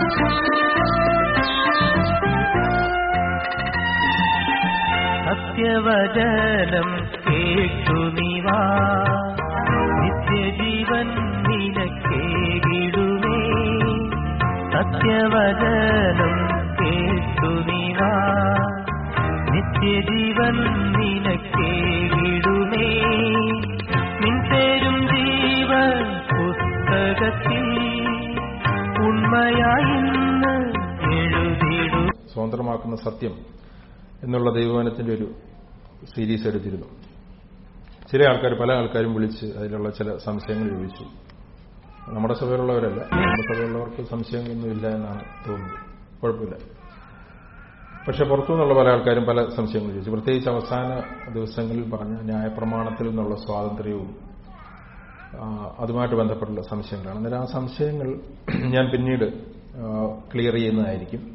സത്യവചനം കേട്ടു നീവാ നിത്യജീവൻ നിനക്കേകിടുമേ സത്യവചനം കേട്ടു നീവാ നിത്യജീവൻ നിനക്കേകിടുമേ നിൻപേരും ജീവ പുസ്തകത്തിൽ ഉണ്മയായി ഇന്ന് എഴുതിടും സ്വതന്ത്രമാക്കുന്ന സത്യം എന്നുള്ള ദൈവവചനത്തിന്റെ ഒരു സീരീസ് എടുത്തിരുന്നു ചില ആൾക്കാർ പല ആൾക്കാരും വിളിച്ച് അതിലുള്ള ചില സംശയങ്ങൾ ചോദിച്ചു നമ്മുടെ സഭയിലുള്ളവരല്ല നമ്മുടെ സഭയിലുള്ളവർക്ക് സംശയങ്ങളൊന്നും ഇല്ല എന്നാണ് തോന്നുന്നത് കുഴപ്പമില്ല പക്ഷെ പുറത്തുനിന്നുള്ള പല ആൾക്കാരും പല സംശയങ്ങൾ ചോദിച്ചു പ്രത്യേകിച്ച് അവസാന ദിവസങ്ങളിൽ പറഞ്ഞ ന്യായപ്രമാണത്തിൽ നിന്നുള്ള സ്വാതന്ത്ര്യവും ആ, അതുമായിട്ട് ബന്ധപ്പെട്ടുള്ള സംശയങ്ങളാണ് അന്നേരം ആ സംശയങ്ങൾ ഞാൻ പിന്നീട് ക്ലിയർ ചെയ്യുന്നതായിരിക്കും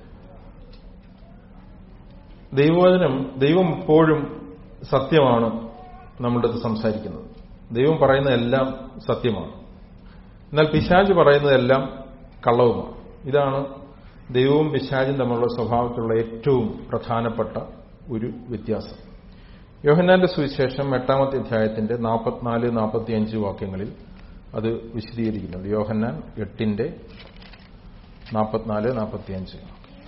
ദൈവവചനം ദൈവം എപ്പോഴും സത്യമാണ് നമ്മളുടെ അടുത്ത് സംസാരിക്കുന്നത് ദൈവം പറയുന്നതെല്ലാം സത്യമാണ് എന്നാൽ പിശാജ് പറയുന്നതെല്ലാം കള്ളവുമാണ് ഇതാണ് ദൈവവും പിശാചും തമ്മിലുള്ള സ്വഭാവത്തിലുള്ള ഏറ്റവും പ്രധാനപ്പെട്ട ഒരു വ്യത്യാസം യോഹന്നാന്റെ സുവിശേഷം എട്ടാമത്തെ അധ്യായത്തിന്റെ നാൽപ്പത്തിനാല് നാൽപ്പത്തിയഞ്ച് വാക്യങ്ങളിൽ അത് വിശദീകരിക്കുന്നുണ്ട് യോഹന്നാൻ എട്ടിന്റെ നാൽപ്പത്തിനാല് നാൽപ്പത്തിയഞ്ച്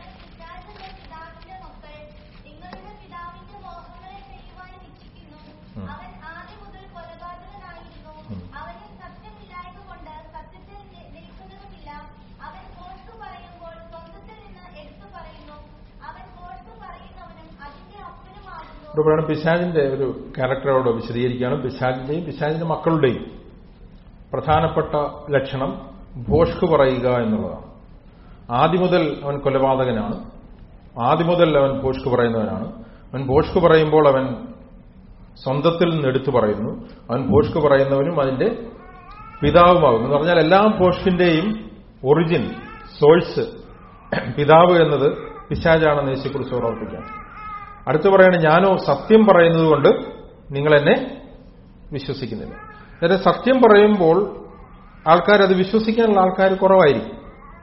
നിങ്ങൾ പിതാവിന്റെ മക്കൾ നിങ്ങളുടെ പിതാവിന്റെ മോഹങ്ങളെ ചെയ്യുവാൻ ഇച്ഛിക്കുന്നു ഉം. അവൻ ആദ്യം മുതൽ കൊലപാതകനായിരുന്നു ഉം. അവന് സത്യമില്ലായതുകൊണ്ട് സത്യത്തിൽ നി- നിൽക്കുന്നതുമില്ല അവൻ മോഷ്കു പറയുമ്പോൾ സ്വന്തത്തിൽ നിന്ന് എടുത്തു പറയുന്നു അവൻ മോഷ്കു പറയുന്നവനും അതിന്റെ അപ്പനുമാകുന്നു ഇവിടെ പറയുന്നത് പിശാജിന്റെ ഒരു ക്യാരക്ടറോട് വിശദീകരിക്കുകയാണ് പിശാജിന്റെയും പിശാജിന്റെ മക്കളുടെയും പ്രധാനപ്പെട്ട ലക്ഷണം ഭോഷ്കു പറയുക എന്നുള്ളതാണ് ആദ്യം മുതൽ അവൻ കൊലപാതകനാണ് ആദ്യം മുതൽ അവൻ ഭോഷ്കു പറയുന്നവനാണ് അവൻ ഭോഷ്കു പറയുമ്പോൾ അവൻ സ്വന്തത്തിൽ നിന്ന് എടുത്തു പറയുന്നു അവൻ ഭോഷ്കു പറയുന്നവനും അതിന്റെ പിതാവുമാകുന്നു എന്ന് പറഞ്ഞാൽ എല്ലാ ഭോഷ്കിന്റെയും ഒറിജിൻ സോഴ്സ് പിതാവ് എന്നത് പിശാജാണെന്ന് യേശുക്കുറിച്ച് ഓർമ്മിപ്പിക്കാം അടുത്ത് പറയണ ഞാനോ സത്യം പറയുന്നത് കൊണ്ട് നിങ്ങൾ എന്നെ വിശ്വസിക്കുന്നില്ല അതായത് സത്യം പറയുമ്പോൾ ആൾക്കാർ അത് വിശ്വസിക്കാനുള്ള ആൾക്കാർ കുറവായിരിക്കും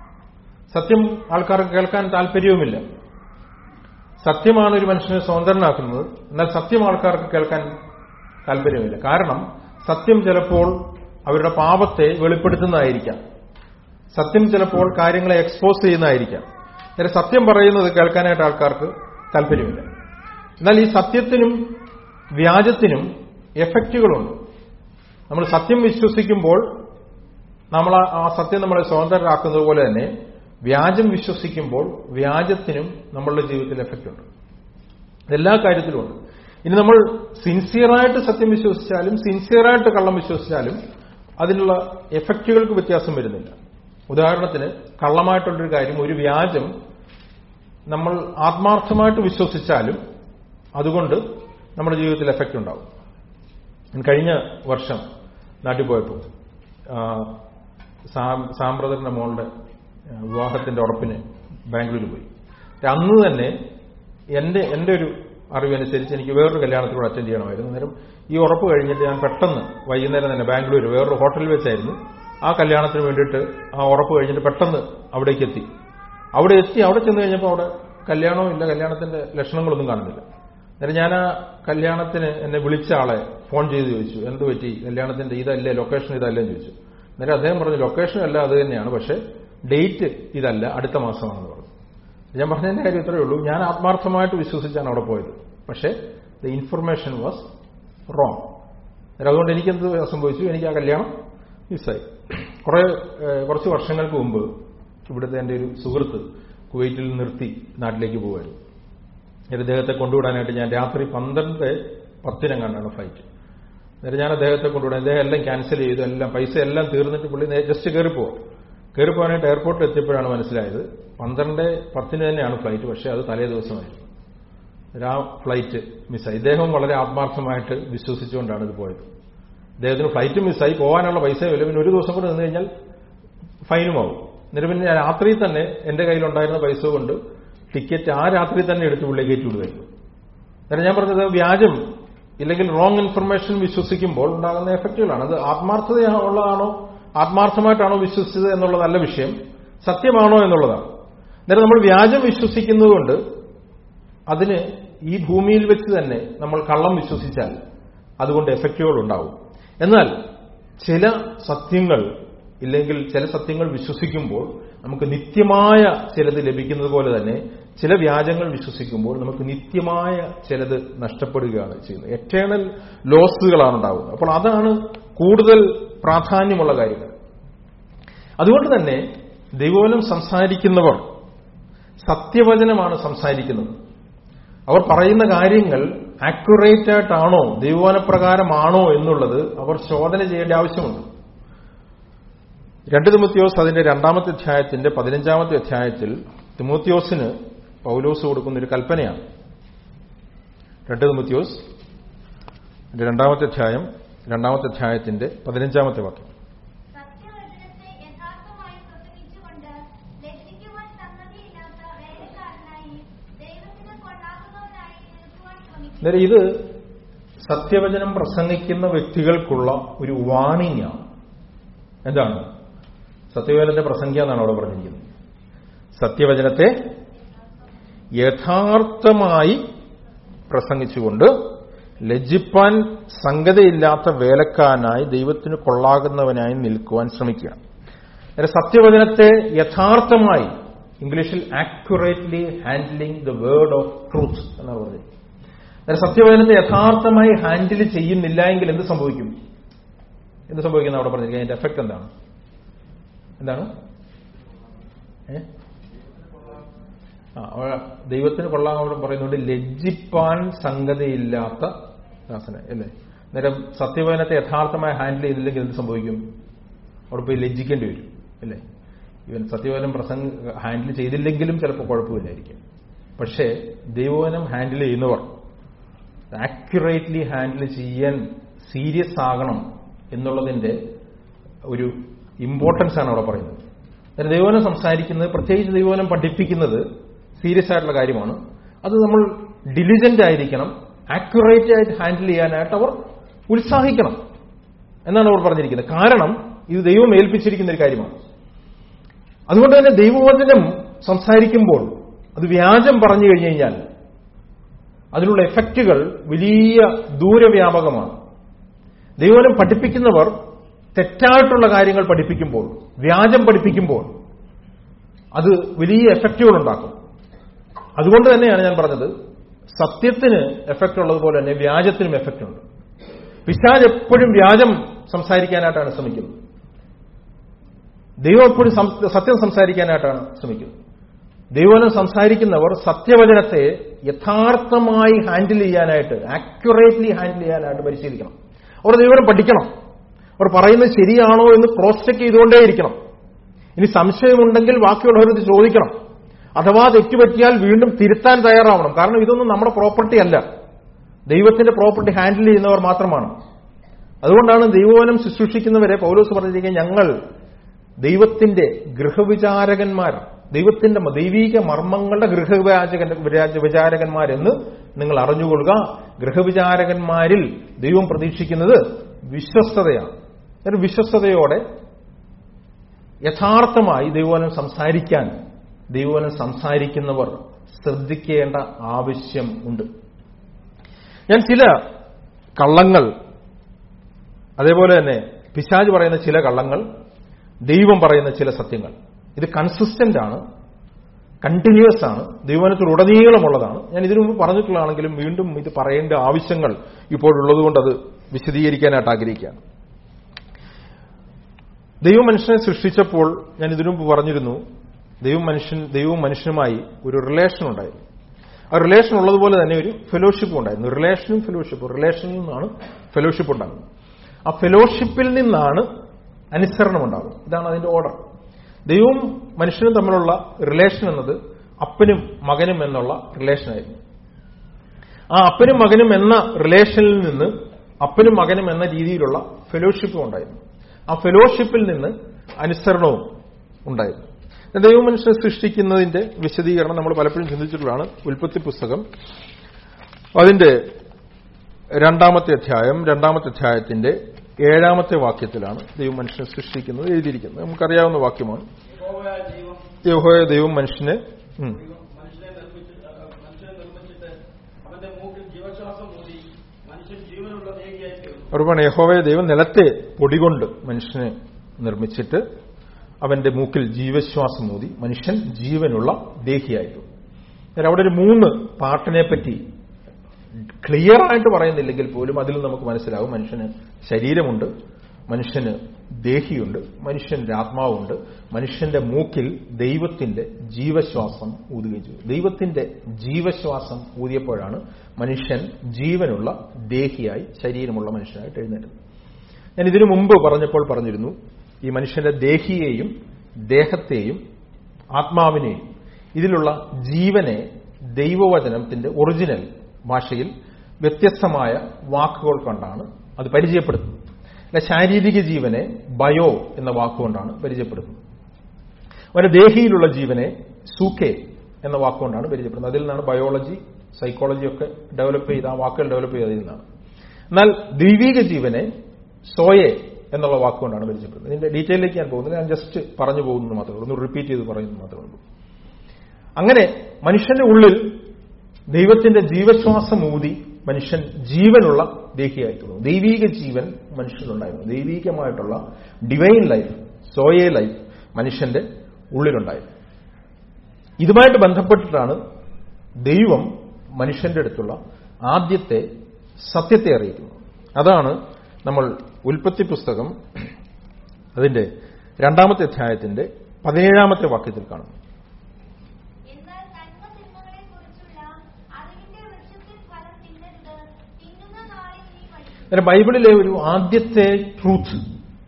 സത്യം ആൾക്കാർക്ക് കേൾക്കാൻ താല്പര്യവുമില്ല സത്യമാണ് ഒരു മനുഷ്യനെ സ്വതന്ത്രനാക്കുന്നത് എന്നാൽ സത്യം ആൾക്കാർക്ക് കേൾക്കാൻ താല്പര്യമില്ല കാരണം സത്യം ചിലപ്പോൾ അവരുടെ പാപത്തെ വെളിപ്പെടുത്തുന്നതായിരിക്കാം സത്യം ചിലപ്പോൾ കാര്യങ്ങളെ എക്സ്പോസ് ചെയ്യുന്നതായിരിക്കാം നേരെ സത്യം പറയുന്നത് കേൾക്കാനായിട്ട് ആൾക്കാർക്ക് താല്പര്യമില്ല എന്നാൽ ഈ സത്യത്തിനും വ്യാജത്തിനും എഫക്റ്റുകളുണ്ട് നമ്മൾ സത്യം വിശ്വസിക്കുമ്പോൾ നമ്മൾ ആ- ആ സത്യം നമ്മളെ സ്വതന്ത്രരാക്കുന്നത് പോലെ തന്നെ വ്യാജം വിശ്വസിക്കുമ്പോൾ വ്യാജത്തിനും നമ്മളുടെ ജീവിതത്തിൽ എഫക്റ്റ് ഉണ്ട് എല്ലാ കാര്യത്തിലും ഉണ്ട് ഇനി നമ്മൾ സിൻസിയറായിട്ട് സത്യം വിശ്വസിച്ചാലും സിൻസിയറായിട്ട് കള്ളം വിശ്വസിച്ചാലും അതിനുള്ള എഫക്റ്റുകൾക്ക് വ്യത്യാസം വരുന്നില്ല ഉദാഹരണത്തിന് കള്ളമായിട്ടുള്ളൊരു കാര്യം ഒരു വ്യാജം നമ്മൾ ആത്മാർത്ഥമായിട്ട് വിശ്വസിച്ചാലും അതുകൊണ്ട് നമ്മുടെ ജീവിതത്തിൽ എഫക്റ്റ് ഉണ്ടാവും ഞാൻ കഴിഞ്ഞ വർഷം നാട്ടിൽ പോയപ്പോൾ ആ, സാം- സാമ്പ്രദറിന്റെ മോളുടെ ആ, വിവാഹത്തിന്റെ ഉറപ്പിന് ബാംഗ്ലൂർ പോയി അന്ന് തന്നെ എന്റെ എന്റെ ഒരു അറിവനുസരിച്ച് എനിക്ക് വേറൊരു കല്യാണത്തിൽ കൂടെ അറ്റൻഡ് ചെയ്യണമായിരുന്നു അന്നേരം ഈ ഉറപ്പ് കഴിഞ്ഞിട്ട് ഞാൻ പെട്ടെന്ന് വൈകുന്നേരം തന്നെ ബാംഗ്ലൂർ വേറൊരു ഹോട്ടലിൽ വെച്ചായിരുന്നു ആ കല്യാണത്തിന് വേണ്ടിയിട്ട് ആ ഉറപ്പ് കഴിഞ്ഞിട്ട് പെട്ടെന്ന് അവിടേക്ക് എത്തി അവിടെ എത്തി അവിടെ ചെന്ന് കഴിഞ്ഞപ്പോൾ അവിടെ കല്യാണവും ഇല്ല കല്യാണത്തിന്റെ ലക്ഷണങ്ങളൊന്നും കാണുന്നില്ല അന്നേരം ഞാൻ ആ കല്യാണത്തിന് എന്നെ വിളിച്ച ആളെ ഫോൺ ചെയ്ത് ചോദിച്ചു എന്ത് പറ്റി കല്യാണത്തിന്റെ ഇതല്ലേ ലൊക്കേഷൻ ഇതല്ലേ എന്ന് ചോദിച്ചു അന്നേരം അദ്ദേഹം പറഞ്ഞു ലൊക്കേഷൻ അല്ല അത് തന്നെയാണ് പക്ഷേ ഡേറ്റ് ഇതല്ല അടുത്ത മാസമാണെന്ന് പറഞ്ഞു ഞാൻ പറഞ്ഞതിന്റെ കാര്യം ഇത്രയേ ഉള്ളൂ ഞാൻ ആത്മാർത്ഥമായിട്ട് വിശ്വസിച്ചാണ് അവിടെ പോയത് പക്ഷേ ദ ഇൻഫർമേഷൻ വാസ് റോങ് അതുകൊണ്ട് എനിക്കെന്ത് സംഭവിച്ചു എനിക്ക് ആ കല്യാണം മിസ്സായി കുറെ ഏഹ്, കുറച്ച് വർഷങ്ങൾക്ക് മുമ്പ് ഇവിടുത്തെ എൻ്റെ ഒരു സുഹൃത്ത് കുവൈറ്റിൽ നിർത്തി നാട്ടിലേക്ക് പോകുമായിരുന്നു എന്നിട്ട് അദ്ദേഹത്തെ കൊണ്ടുവിടാനായിട്ട് ഞാൻ രാത്രി പന്ത്രണ്ട് പത്തിനെങ്ങാണ്ടാണ് ഫ്ലൈറ്റ് എന്നിട്ട് ഞാൻ അദ്ദേഹത്തെ കൊണ്ടുവിടാൻ അദ്ദേഹം എല്ലാം ക്യാൻസൽ ചെയ്തു എല്ലാം പൈസ എല്ലാം തീർന്നിട്ട് പുള്ളി നേ- ജസ്റ്റ് കയറി പോവാം കയറി പോകാനായിട്ട് എയർപോർട്ടിൽ എത്തിയപ്പോഴാണ് മനസ്സിലായത് പന്ത്രണ്ട് പത്തിന് തന്നെയാണ് ഫ്ലൈറ്റ് പക്ഷേ അത് തലേ ദിവസമായിരുന്നു ആ ഫ്ലൈറ്റ് മിസ്സായി ഇദ്ദേഹം വളരെ ആത്മാർത്ഥമായിട്ട് വിശ്വസിച്ചുകൊണ്ടാണ് ഇത് പോയത് ഇദ്ദേഹത്തിന് ഫ്ലൈറ്റ് മിസ്സായി പോകാനുള്ള പൈസയുമില്ല പിന്നെ ഒരു ദിവസം കൂടെ നിന്ന് കഴിഞ്ഞാൽ ഫൈനുമാവും എന്നിട്ട് പിന്നെ ഞാൻ രാത്രി തന്നെ എന്റെ കയ്യിലുണ്ടായിരുന്ന പൈസ കൊണ്ട് ടിക്കറ്റ് ആ രാത്രി തന്നെ എടുത്ത് ഉള്ളിൽ കയറ്റി വിടുമായിരുന്നു അന്നേരം ഞാൻ പറഞ്ഞത് വ്യാജം ഇല്ലെങ്കിൽ റോങ് ഇൻഫർമേഷൻ വിശ്വസിക്കുമ്പോൾ ഉണ്ടാകുന്ന എഫക്റ്റുകളാണ് അത് ആത്മാർത്ഥത ഉള്ളതാണോ ആത്മാർത്ഥമായിട്ടാണോ വിശ്വസിച്ചത് എന്നുള്ള നല്ല വിഷയം സത്യമാണോ എന്നുള്ളതാണ് അന്നേരം നമ്മൾ വ്യാജം വിശ്വസിക്കുന്നതുകൊണ്ട് അതിന് ഈ ഭൂമിയിൽ വെച്ച് തന്നെ നമ്മൾ കള്ളം വിശ്വസിച്ചാൽ അതുകൊണ്ട് എഫക്റ്റുകൾ ഉണ്ടാവും എന്നാൽ ചില സത്യങ്ങൾ ഇല്ലെങ്കിൽ ചില സത്യങ്ങൾ വിശ്വസിക്കുമ്പോൾ നമുക്ക് നിത്യമായ ചിലത് ലഭിക്കുന്നത് പോലെ തന്നെ ചില വ്യാജങ്ങൾ വിശ്വസിക്കുമ്പോൾ നമുക്ക് നിത്യമായ ചിലത് നഷ്ടപ്പെടുകയാണ് ചെയ്യുന്നത് എറ്റേണൽ ലോസുകളാണ് ഉണ്ടാവുന്നത് അപ്പോൾ അതാണ് കൂടുതൽ പ്രാധാന്യമുള്ള കാര്യങ്ങൾ അതുകൊണ്ട് തന്നെ ദൈവോലം സംസാരിക്കുന്നവർ സത്യവചനമാണ് സംസാരിക്കുന്നത് അവർ പറയുന്ന കാര്യങ്ങൾ ആക്യുറേറ്റ് ആയിട്ടാണോ ദൈവവനപ്രകാരമാണോ എന്നുള്ളത് അവർ ശോധന ചെയ്യേണ്ട ആവശ്യമുണ്ട് രണ്ട് തിമുത്തിയോസ് അതിന്റെ രണ്ടാമത്തെ അധ്യായത്തിന്റെ പതിനഞ്ചാമത്തെ അധ്യായത്തിൽ തിമോത്തിയോസിന് പൗലോസ് കൊടുക്കുന്ന ഒരു കൽപ്പനയാണ് രണ്ട് തിമുത്തിയോസ് അതിന്റെ രണ്ടാമത്തെ അധ്യായം രണ്ടാമത്തെ അധ്യായത്തിന്റെ പതിനഞ്ചാമത്തെ വാക്യം സത്യവചനത്തെ യഥാർത്ഥമായി പ്രസംഗിച്ചുകൊണ്ട് ലജ്ജിക്കുവാൻ സമ്മതിയില്ലാത്ത വേലക്കാരനായി ദൈവത്തിന് കൊള്ളാകുന്നവനായി നിൽക്കുവാൻ ശ്രമിക്കുന്നു അന്നേരം ഇത് സത്യവചനം പ്രസംഗിക്കുന്ന വ്യക്തികൾക്കുള്ള ഒരു വാണിംഗ് ആണ് എന്താണ് സത്യവചനത്തെ പ്രസംഗിക്കുക എന്നാണ് അവിടെ പറഞ്ഞിരിക്കുന്നത് സത്യവചനത്തെ യഥാർത്ഥമായി പ്രസംഗിച്ചുകൊണ്ട് ലജ്ജിപ്പാൻ സംഗതിയില്ലാത്ത വേലക്കാരനായി ദൈവത്തിന് കൊള്ളാകുന്നവനായി നിൽക്കുവാൻ ശ്രമിക്കുക അന്നേരം സത്യവചനത്തെ യഥാർത്ഥമായി ഇംഗ്ലീഷിൽ accurately handling the word of truth എന്നാണ് പറഞ്ഞത് അന്നേരം സത്യവചനത്തെ യഥാർത്ഥമായി ഹാൻഡിൽ ചെയ്യുന്നില്ല എങ്കിൽ എന്ത് സംഭവിക്കും എന്ത് സംഭവിക്കുന്ന അവിടെ പറഞ്ഞിരിക്കുക അതിന്റെ എഫക്ട് എന്താണ് എന്താണ് ഏ? ആ, അവിടെ ദൈവത്തിന് കൊള്ളാൻ അവിടെ പറയുന്നുണ്ട് ലജ്ജിപ്പാൻ സംഗതിയില്ലാത്ത ദാസന അല്ലേ അന്നേരം സത്യവചനത്തെ യഥാർത്ഥമായി ഹാൻഡിൽ ചെയ്തില്ലെങ്കിൽ എന്ത് സംഭവിക്കും അവിടെ പോയി ലജ്ജിക്കേണ്ടി വരും അല്ലേ ഇവൻ സത്യവചനം പ്രസംഗ ഹാൻഡിൽ ചെയ്തില്ലെങ്കിലും ചിലപ്പോൾ കുഴപ്പമില്ലായിരിക്കും പക്ഷേ ദൈവവചനം ഹാൻഡിൽ ചെയ്യുന്നവർ ആക്യുറേറ്റ്ലി ഹാൻഡിൽ ചെയ്യാൻ സീരിയസ് ആകണം എന്നുള്ളതിന്റെ ഒരു ഇമ്പോർട്ടൻസ് ആണ് അവിടെ പറയുന്നത് അതായത് ദൈവനം സംസാരിക്കുന്നത് പ്രത്യേകിച്ച് ദൈവനം പഠിപ്പിക്കുന്നത് സീരിയസ് ആയിട്ടുള്ള കാര്യമാണ് അത് നമ്മൾ ഡിലിജന്റ് ആയിരിക്കണം ആക്യുറേറ്റ് ആയിട്ട് ഹാൻഡിൽ ചെയ്യാനായിട്ട് അവർ ഉത്സാഹിക്കണം എന്നാണ് അവർ പറഞ്ഞിരിക്കുന്നത് കാരണം ഇത് ദൈവം ഏൽപ്പിച്ചിരിക്കുന്ന ഒരു കാര്യമാണ് അതുകൊണ്ട് തന്നെ ദൈവവചനം സംസാരിക്കുമ്പോൾ അത് വ്യാജം പറഞ്ഞു കഴിഞ്ഞു കഴിഞ്ഞാൽ അതിനുള്ള എഫക്റ്റുകൾ വലിയ ദൂരവ്യാപകമാണ് ദൈവനം പഠിപ്പിക്കുന്നവർ തെറ്റായിട്ടുള്ള കാര്യങ്ങൾ പഠിപ്പിക്കുമ്പോൾ വ്യാജം പഠിപ്പിക്കുമ്പോൾ അത് വലിയ എഫക്റ്റുകൾ ഉണ്ടാക്കും അതുകൊണ്ട് തന്നെയാണ് ഞാൻ പറഞ്ഞത് സത്യത്തിന് എഫക്റ്റ് ഉള്ളതുപോലെ തന്നെ വ്യാജത്തിനും എഫക്റ്റ് ഉണ്ട് പിശാജ് എപ്പോഴും വ്യാജം സംസാരിക്കാനായിട്ടാണ് ശ്രമിക്കുന്നത് ദൈവം എപ്പോഴും സം- സത്യം സംസാരിക്കാനായിട്ടാണ് ശ്രമിക്കുന്നത് ദൈവനം സംസാരിക്കുന്നവർ സത്യവചനത്തെ യഥാർത്ഥമായി ഹാൻഡിൽ ചെയ്യാനായിട്ട് ആക്യുറേറ്റ്ലി ഹാൻഡിൽ ചെയ്യാനായിട്ട് പരിശീലിക്കണം അവർ ദൈവനം പഠിക്കണം അവർ പറയുന്നത് ശരിയാണോ എന്ന് ക്രോസ് ചെക്ക് ചെയ്തുകൊണ്ടേയിരിക്കണം ഇനി സംശയമുണ്ടെങ്കിൽ ബാക്കിയുള്ളവരത് ചോദിക്കണം അഥവാ തെറ്റുപറ്റിയാൽ വീണ്ടും തിരുത്താൻ തയ്യാറാവണം കാരണം ഇതൊന്നും നമ്മുടെ പ്രോപ്പർട്ടി അല്ല ദൈവത്തിന്റെ പ്രോപ്പർട്ടി ഹാൻഡിൽ ചെയ്യുന്നവർ മാത്രമാണ് അതുകൊണ്ടാണ് ദൈവവനം ശുശ്രൂഷിക്കുന്നവരെ പൗലോസ് പറഞ്ഞിരിക്കുന്നത് ഞങ്ങൾ ദൈവത്തിന്റെ ഗൃഹവിചാരകന്മാർ ദൈവത്തിന്റെ മ- ദൈവീക മർമ്മങ്ങളുടെ ഗൃഹവിചാരകൻ വിരാജ- വിചാരകന്മാരെന്ന് നിങ്ങൾ അറിഞ്ഞുകൊള്ളുക ഗൃഹവിചാരകന്മാരിൽ ദൈവം പ്രതീക്ഷിക്കുന്നത് വിശ്വസ്തതയാണ് ഒരു വിശ്വസ്തതയോടെ യഥാർത്ഥമായി ദൈവവനം സംസാരിക്കാൻ ദൈവവനം സംസാരിക്കുന്നവർ ശ്രദ്ധിക്കേണ്ട ആവശ്യം ഉണ്ട് ഞാൻ ചില കള്ളങ്ങൾ അതേപോലെ തന്നെ പിശാജ് പറയുന്ന ചില കള്ളങ്ങൾ ദൈവം പറയുന്ന ചില സത്യങ്ങൾ ഇത് കൺസിസ്റ്റന്റ് ആണ് കണ്ടിന്യൂസ് ആണ് ദൈവനത്തിൽ ഉടനീളമുള്ളതാണ് ഞാൻ ഇതിനു മുമ്പ് പറഞ്ഞിട്ടുള്ളതാണെങ്കിലും വീണ്ടും ഇത് പറയേണ്ട ആവശ്യങ്ങൾ ഇപ്പോഴുള്ളതുകൊണ്ട് അത് വിശദീകരിക്കാനായിട്ട് ആഗ്രഹിക്കുകയാണ് ദൈവം മനുഷ്യനെ സൃഷ്ടിച്ചപ്പോൾ ഞാൻ ഇതിനു മുമ്പ് പറഞ്ഞിരുന്നു ദൈവം മനുഷ്യൻ ദൈവവും മനുഷ്യനുമായി ഒരു റിലേഷൻ ഉണ്ടായിരുന്നു ആ റിലേഷൻ ഉള്ളതുപോലെ തന്നെ ഒരു ഫെലോഷിപ്പ് ഉണ്ടായിരുന്നു റിലേഷനും ഫെലോഷിപ്പും റിലേഷനിൽ നിന്നാണ് ഫെലോഷിപ്പ് ഉണ്ടാകുന്നത് ആ ഫെലോഷിപ്പിൽ നിന്നാണ് അനുസരണം ഉണ്ടാകും ഇതാണ് അതിന്റെ ഓർഡർ ദൈവവും മനുഷ്യനും തമ്മിലുള്ള റിലേഷൻ എന്നത് അപ്പനും മകനും എന്നുള്ള റിലേഷനായിരുന്നു ആ അപ്പനും മകനും എന്ന റിലേഷനിൽ നിന്ന് അപ്പനും മകനും എന്ന രീതിയിലുള്ള ഫെലോഷിപ്പും ഉണ്ടായിരുന്നു ആ ഫെലോഷിപ്പിൽ നിന്ന് അനുസരണവും ഉണ്ടായിരുന്നു ദൈവം മനുഷ്യനെ സൃഷ്ടിക്കുന്നതിന്റെ വിശദീകരണം നമ്മൾ പലപ്പോഴും ചിന്തിച്ചിട്ടുള്ളതാണ് ഉൽപ്പത്തി പുസ്തകം അതിന്റെ രണ്ടാമത്തെ അധ്യായം രണ്ടാമത്തെ അധ്യായത്തിന്റെ ഏഴാമത്തെ വാക്യത്തിലാണ് ദൈവം മനുഷ്യനെ സൃഷ്ടിക്കുന്നത് എഴുതിയിരിക്കുന്നത് നമുക്കറിയാവുന്ന വാക്യമാണ് യഹോവയായ ദൈവം യഹോയ ദൈവം മനുഷ്യനെ ഉം, മനുഷ്യനെ നിർമ്മിച്ചിട്ട് അഹ് മനുഷ്യനെ നിർമ്മിച്ചിട്ട് അവന്റെ മൂക്കിൽ ജീവശ്വാസം മൂടി മനുഷ്യൻ ജീവനുള്ള ദേഹിയായി തീർന്നു ഉറപ്പാണ് യഹോവയ ദൈവം നിലത്തെ പൊടികൊണ്ട് മനുഷ്യനെ നിർമ്മിച്ചിട്ട് അവന്റെ മൂക്കിൽ ജീവശ്വാസം മൂതി മനുഷ്യൻ ജീവനുള്ള ദേഹിയായിരുന്നു അന്നേരം അവിടെ ഒരു മൂന്ന് പാട്ടിനെ പറ്റി ക്ലിയർ ആയിട്ട് പറയുന്നില്ലെങ്കിൽ പോലും അതിൽ നമുക്ക് മനസ്സിലാവും മനുഷ്യന് ശരീരമുണ്ട് മനുഷ്യന് ദേഹിയുണ്ട് മനുഷ്യന്റെ ആത്മാവുണ്ട് മനുഷ്യന്റെ മൂക്കിൽ ദൈവത്തിന്റെ ജീവശ്വാസം ഊതുകയും ചെയ്തു ദൈവത്തിന്റെ ജീവശ്വാസം ഊതിയപ്പോഴാണ് മനുഷ്യൻ ജീവനുള്ള ദേഹിയായി ശരീരമുള്ള മനുഷ്യനായിട്ട് എഴുന്നേറ്റത് ഞാൻ ഇതിനു മുമ്പ് പറഞ്ഞപ്പോൾ പറഞ്ഞിരുന്നു ഈ മനുഷ്യന്റെ ദേഹിയെയും ദേഹത്തെയും ആത്മാവിനെയും ഇതിലുള്ള ജീവനെ ദൈവവചനത്തിന്റെ ഒറിജിനൽ ഭാഷയിൽ വ്യത്യസ്തമായ വാക്കുകൾ കൊണ്ടാണ് അത് പരിചയപ്പെടുത്തുന്നത് അല്ല ശാരീരിക ജീവനെ ബയോ എന്ന വാക്കുകൊണ്ടാണ് പരിചയപ്പെടുത്തുന്നത് അവന്റെ ദേഹിയിലുള്ള ജീവനെ സൂക്കെ എന്ന വാക്കുകൊണ്ടാണ് പരിചയപ്പെടുന്നത് അതിൽ നിന്നാണ് ബയോളജി സൈക്കോളജി ഒക്കെ ഡെവലപ്പ് ചെയ്ത ആ വാക്കുകൾ ഡെവലപ്പ് ചെയ്തതിൽ നിന്നാണ് എന്നാൽ ദൈവിക ജീവനെ സോയെ എന്നുള്ള വാക്കുകൊണ്ടാണ് പരിചയപ്പെടുന്നത് ഇതിന്റെ ഡീറ്റെയിലേക്ക് ഞാൻ പോകുന്നില്ല ഞാൻ ജസ്റ്റ് പറഞ്ഞു പോകുന്നത് മാത്രമേ ഉള്ളൂ ഒന്ന് റിപ്പീറ്റ് ചെയ്ത് പറയുന്നത് മാത്രമേ ഉള്ളൂ അങ്ങനെ മനുഷ്യന്റെ ഉള്ളിൽ ദൈവത്തിന്റെ ജീവശ്വാസം ഊതി മനുഷ്യൻ ജീവനുള്ള ദേഹിയായി തോന്നുന്നു ദൈവീക ജീവൻ മനുഷ്യനുണ്ടായിരുന്നു ദൈവീകമായിട്ടുള്ള ഡിവൈൻ ലൈഫ് സോയെ ലൈഫ് മനുഷ്യന്റെ ഉള്ളിലുണ്ടായിരുന്നു ഇതുമായിട്ട് ബന്ധപ്പെട്ടിട്ടാണ് ദൈവം മനുഷ്യന്റെ അടുത്തുള്ള ആദ്യത്തെ സത്യത്തെ അറിയിക്കുന്നത് അതാണ് നമ്മൾ ഉൽപ്പത്തി പുസ്തകം അതിന്റെ രണ്ടാമത്തെ അധ്യായത്തിന്റെ പതിനേഴാമത്തെ വാക്യത്തിൽ കാണുന്നു എന്നാൽ നന്മ തിന്മകളെ കുറിച്ചുള്ള അറിവിന്റെ വൃക്ഷത്തിൽ ഫലം തിന്നരുത് തിന്നുന്ന നാളിൽ നീ മരിക്കും അന്നേരം ബൈബിളിലെ ഒരു ആദ്യത്തെ ട്രൂത്ത്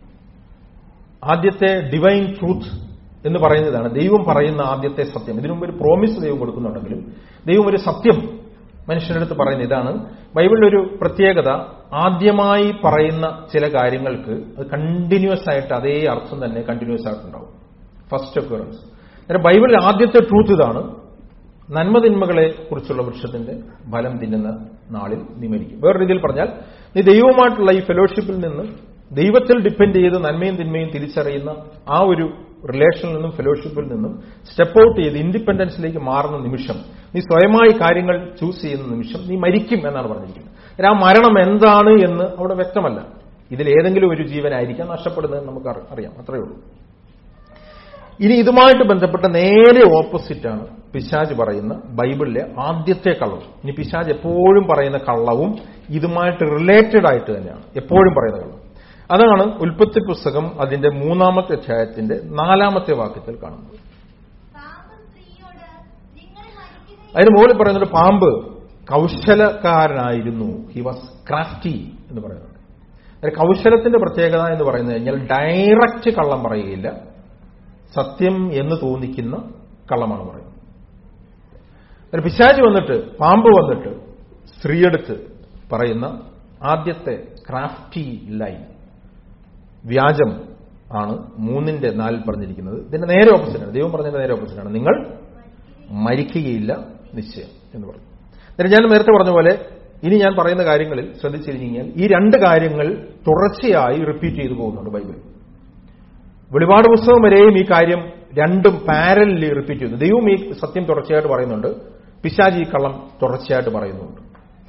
ആദ്യത്തെ ഡിവൈൻ ട്രൂത്ത് എന്ന് പറയുന്നതാണ് ദൈവം പറയുന്ന ആദ്യത്തെ സത്യം ഇതിനു മുമ്പ് ഒരു പ്രോമിസ് ദൈവം കൊടുക്കുന്നുണ്ടെങ്കിലും ദൈവം ഒരു സത്യം മനുഷ്യന്റെ അടുത്ത് പറയുന്ന ഇതാണ് ബൈബിളിലൊരു പ്രത്യേകത ആദ്യമായി പറയുന്ന ചില കാര്യങ്ങൾക്ക് അത് കണ്ടിന്യൂസ് ആയിട്ട് അതേ അർത്ഥം തന്നെ കണ്ടിന്യൂസ് ആയിട്ടുണ്ടാവും ഫസ്റ്റ് അക്വറൻസ് അന്നേരം ബൈബിളിൽ ആദ്യത്തെ ട്രൂത്ത് ഇതാണ് നന്മതിന്മകളെ കുറിച്ചുള്ള വൃക്ഷത്തിന്റെ ഫലം തിന്നുന്ന നാളിൽ നീ മരിക്കും വേറെ രീതിയിൽ പറഞ്ഞാൽ നീ ദൈവവുമായിട്ടുള്ള ഈ ഫെലോഷിപ്പിൽ നിന്ന് ദൈവത്തിൽ ഡിപ്പെൻഡ് ചെയ്ത് നന്മയും തിന്മയും തിരിച്ചറിയുന്ന ആ ഒരു റിലേഷനിൽ നിന്നും ഫെലോഷിപ്പിൽ നിന്നും സ്റ്റെപ്പ് ഔട്ട് ചെയ്ത് ഇൻഡിപെൻഡൻസിലേക്ക് മാറുന്ന നിമിഷം നീ സ്വയമായി കാര്യങ്ങൾ ചൂസ് ചെയ്യുന്ന നിമിഷം നീ മരിക്കും എന്നാണ് പറഞ്ഞിരിക്കുന്നത് അന്നേരം ആ മരണം എന്താണ് എന്ന് അവിടെ വ്യക്തമല്ല ഇതിൽ ഏതെങ്കിലും ഒരു ജീവനായിരിക്കാം നഷ്ടപ്പെടുന്നത് നമുക്ക് അറി- അറിയാം അത്രയേ ഉള്ളൂ ഇനി ഇതുമായിട്ട് ബന്ധപ്പെട്ട നേരെ ഓപ്പോസിറ്റാണ് പിശാജ് പറയുന്ന ബൈബിളിലെ ആദ്യത്തെ കള്ളവും ഇനി പിശാജ് എപ്പോഴും പറയുന്ന കള്ളവും ഇതുമായിട്ട് റിലേറ്റഡ് ആയിട്ട് തന്നെയാണ് എപ്പോഴും പറയുന്ന കള്ളം അതാണ് ഉൽപ്പത്തി പുസ്തകം അതിന്റെ മൂന്നാമത്തെ അധ്യായത്തിന്റെ നാലാമത്തെ വാക്യത്തിൽ കാണുന്നത് പാമ്പ് സ്ത്രീയോട് നിങ്ങൾ മരിക്കുന്ന അതിന് മുകളിൽ പറയുന്നത് പാമ്പ് കൗശലക്കാരനായിരുന്നു ഹി വാസ് ക്രാഫ്റ്റി എന്ന് പറയുന്നുണ്ട് അതിന് കൗശലത്തിന്റെ പ്രത്യേകത എന്ന് പറയുന്നത് കഴിഞ്ഞാൽ ഡയറക്റ്റ് കള്ളം പറയുകയില്ല സത്യം എന്ന് തോന്നിക്കുന്ന കള്ളമാണ് പറയുന്നത് ഒരു പിശാചി വന്നിട്ട് പാമ്പ് വന്നിട്ട് സ്ത്രീയെടുത്ത് പറയുന്ന ആദ്യത്തെ ക്രാഫ്റ്റി ലൈൻ വ്യാജം ആണ് മൂന്നിന്റെ നാലിൽ പറഞ്ഞിരിക്കുന്നത് ഇതിന്റെ നേരെ ഓപ്പോസിറ്റാണ് ദൈവം പറഞ്ഞതിന്റെ നേരെ ഓപ്പോസിറ്റാണ് നിങ്ങൾ മരിക്കുകയില്ല നിശ്ചയം എന്ന് പറഞ്ഞു എന്നിട്ട് ഞാൻ നേരത്തെ പറഞ്ഞ പോലെ ഇനി ഞാൻ പറയുന്ന കാര്യങ്ങളിൽ ശ്രദ്ധിച്ചിരുന്നു കഴിഞ്ഞാൽ ഈ രണ്ട് കാര്യങ്ങൾ തുടർച്ചയായി റിപ്പീറ്റ് ചെയ്തു പോകുന്നുണ്ട് ബൈബിളിൽ വെളിപാട് പുസ്തകം വരെയും ഈ കാര്യം രണ്ടും പാരലിൽ റിപ്പീറ്റ് ചെയ്യുന്നു ദൈവം ഈ സത്യം തുടർച്ചയായിട്ട് പറയുന്നുണ്ട് പിശാജ് ഈ കള്ളം തുടർച്ചയായിട്ട് പറയുന്നുണ്ട്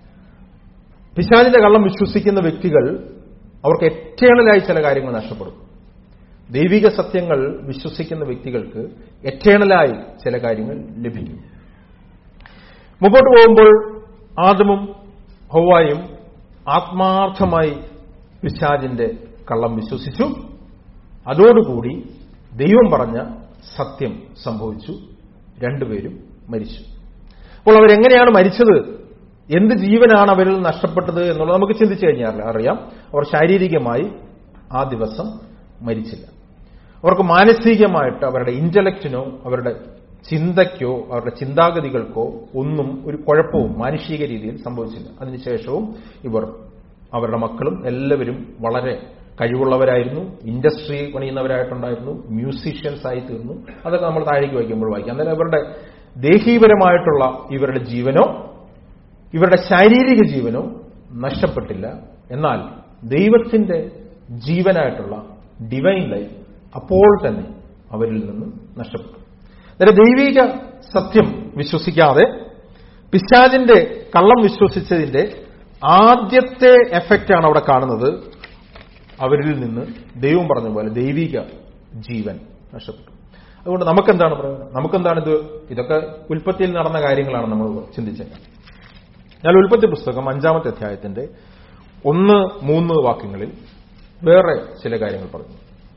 പിശാജിന്റെ കള്ളം വിശ്വസിക്കുന്ന വ്യക്തികൾ അവർക്ക് എറ്റേണലായി ചില കാര്യങ്ങൾ നഷ്ടപ്പെടും ദൈവിക സത്യങ്ങൾ വിശ്വസിക്കുന്ന വ്യക്തികൾക്ക് എറ്റേണലായി ചില കാര്യങ്ങൾ ലഭിക്കും മുമ്പോട്ട് പോകുമ്പോൾ ആദമും ഹൗവായും ആത്മാർത്ഥമായി പിശാജിന്റെ കള്ളം വിശ്വസിച്ചു അതോടുകൂടി ദൈവം പറഞ്ഞ സത്യം സംഭവിച്ചു രണ്ടുപേരും മരിച്ചു അപ്പോൾ അവരെങ്ങനെയാണ് മരിച്ചത് എന്ത് ജീവനാണ് അവരിൽ നഷ്ടപ്പെട്ടത് എന്നുള്ളത് നമുക്ക് ചിന്തിച്ചു കഴിഞ്ഞാൽ അറിയാം അവർ ശാരീരികമായി ആ ദിവസം മരിച്ചില്ല അവർക്ക് മാനസികമായിട്ട് അവരുടെ ഇന്റലക്റ്റിനോ അവരുടെ ചിന്തയ്ക്കോ അവരുടെ ചിന്താഗതികൾക്കോ ഒന്നും ഒരു കുഴപ്പവും മാനുഷിക രീതിയിൽ സംഭവിച്ചില്ല അതിനുശേഷവും ഇവർ അവരുടെ മക്കളും എല്ലാവരും വളരെ കഴിവുള്ളവരായിരുന്നു ഇൻഡസ്ട്രി പണിയുന്നവരായിട്ടുണ്ടായിരുന്നു മ്യൂസീഷ്യൻസ് ആയി തീർന്നു അതൊക്കെ നമ്മൾ താഴേക്ക് വായിക്കുമ്പോൾ വായിക്കാം അന്നേരം ഇവരുടെ ദേഹീപരമായിട്ടുള്ള ഇവരുടെ ജീവനോ ഇവരുടെ ശാരീരിക ജീവനോ നഷ്ടപ്പെട്ടില്ല എന്നാൽ ദൈവത്തിന്റെ ജീവനായിട്ടുള്ള ഡിവൈൻ ലൈഫ് അപ്പോൾ തന്നെ അവരിൽ നിന്ന് നഷ്ടപ്പെട്ടു നേരെ ദൈവിക സത്യം വിശ്വസിക്കാതെ പിശാജിന്റെ കള്ളം വിശ്വസിച്ചതിന്റെ ആദ്യത്തെ എഫക്റ്റാണ് അവിടെ കാണുന്നത് അവരിൽ നിന്ന് ദൈവം പറഞ്ഞ പോലെ ദൈവിക ജീവൻ നഷ്ടപ്പെട്ടു അതുകൊണ്ട് നമുക്കെന്താണ് പറയുന്നത് നമുക്കെന്താണിത് ഇതൊക്കെ ഉൽപ്പത്തിയിൽ നടന്ന കാര്യങ്ങളാണ് നമ്മൾ ചിന്തിച്ചേക്കാം ഞാൻ ഉൽപ്പത്തി പുസ്തകം അഞ്ചാമത്തെ അധ്യായത്തിന്റെ ഒന്ന് മൂന്ന് വാക്യങ്ങളിൽ വേറെ ചില കാര്യങ്ങൾ പറഞ്ഞു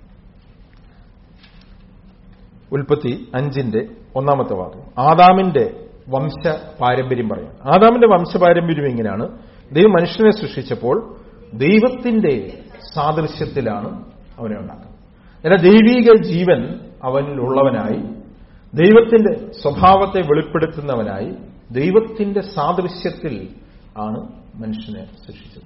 ഉൽപ്പത്തി അഞ്ചിന്റെ ഒന്നാമത്തെ വാക്യം ആദാമിന്റെ വംശ പാരമ്പര്യം പറയാം ആദാമിന്റെ വംശ പാരമ്പര്യം ഇങ്ങനെയാണ് ദൈവം മനുഷ്യനെ സൃഷ്ടിച്ചപ്പോൾ ദൈവത്തിന്റെ സാദൃശ്യത്തിലാണ് അവനെ ഉണ്ടാക്കുന്നത് എന്നാൽ ദൈവീക ജീവൻ അവനിലുള്ളവനായി ദൈവത്തിന്റെ സ്വഭാവത്തെ വെളിപ്പെടുത്തുന്നവനായി ദൈവത്തിന്റെ സാദൃശ്യത്തിൽ ആണ് മനുഷ്യനെ സൃഷ്ടിച്ചത്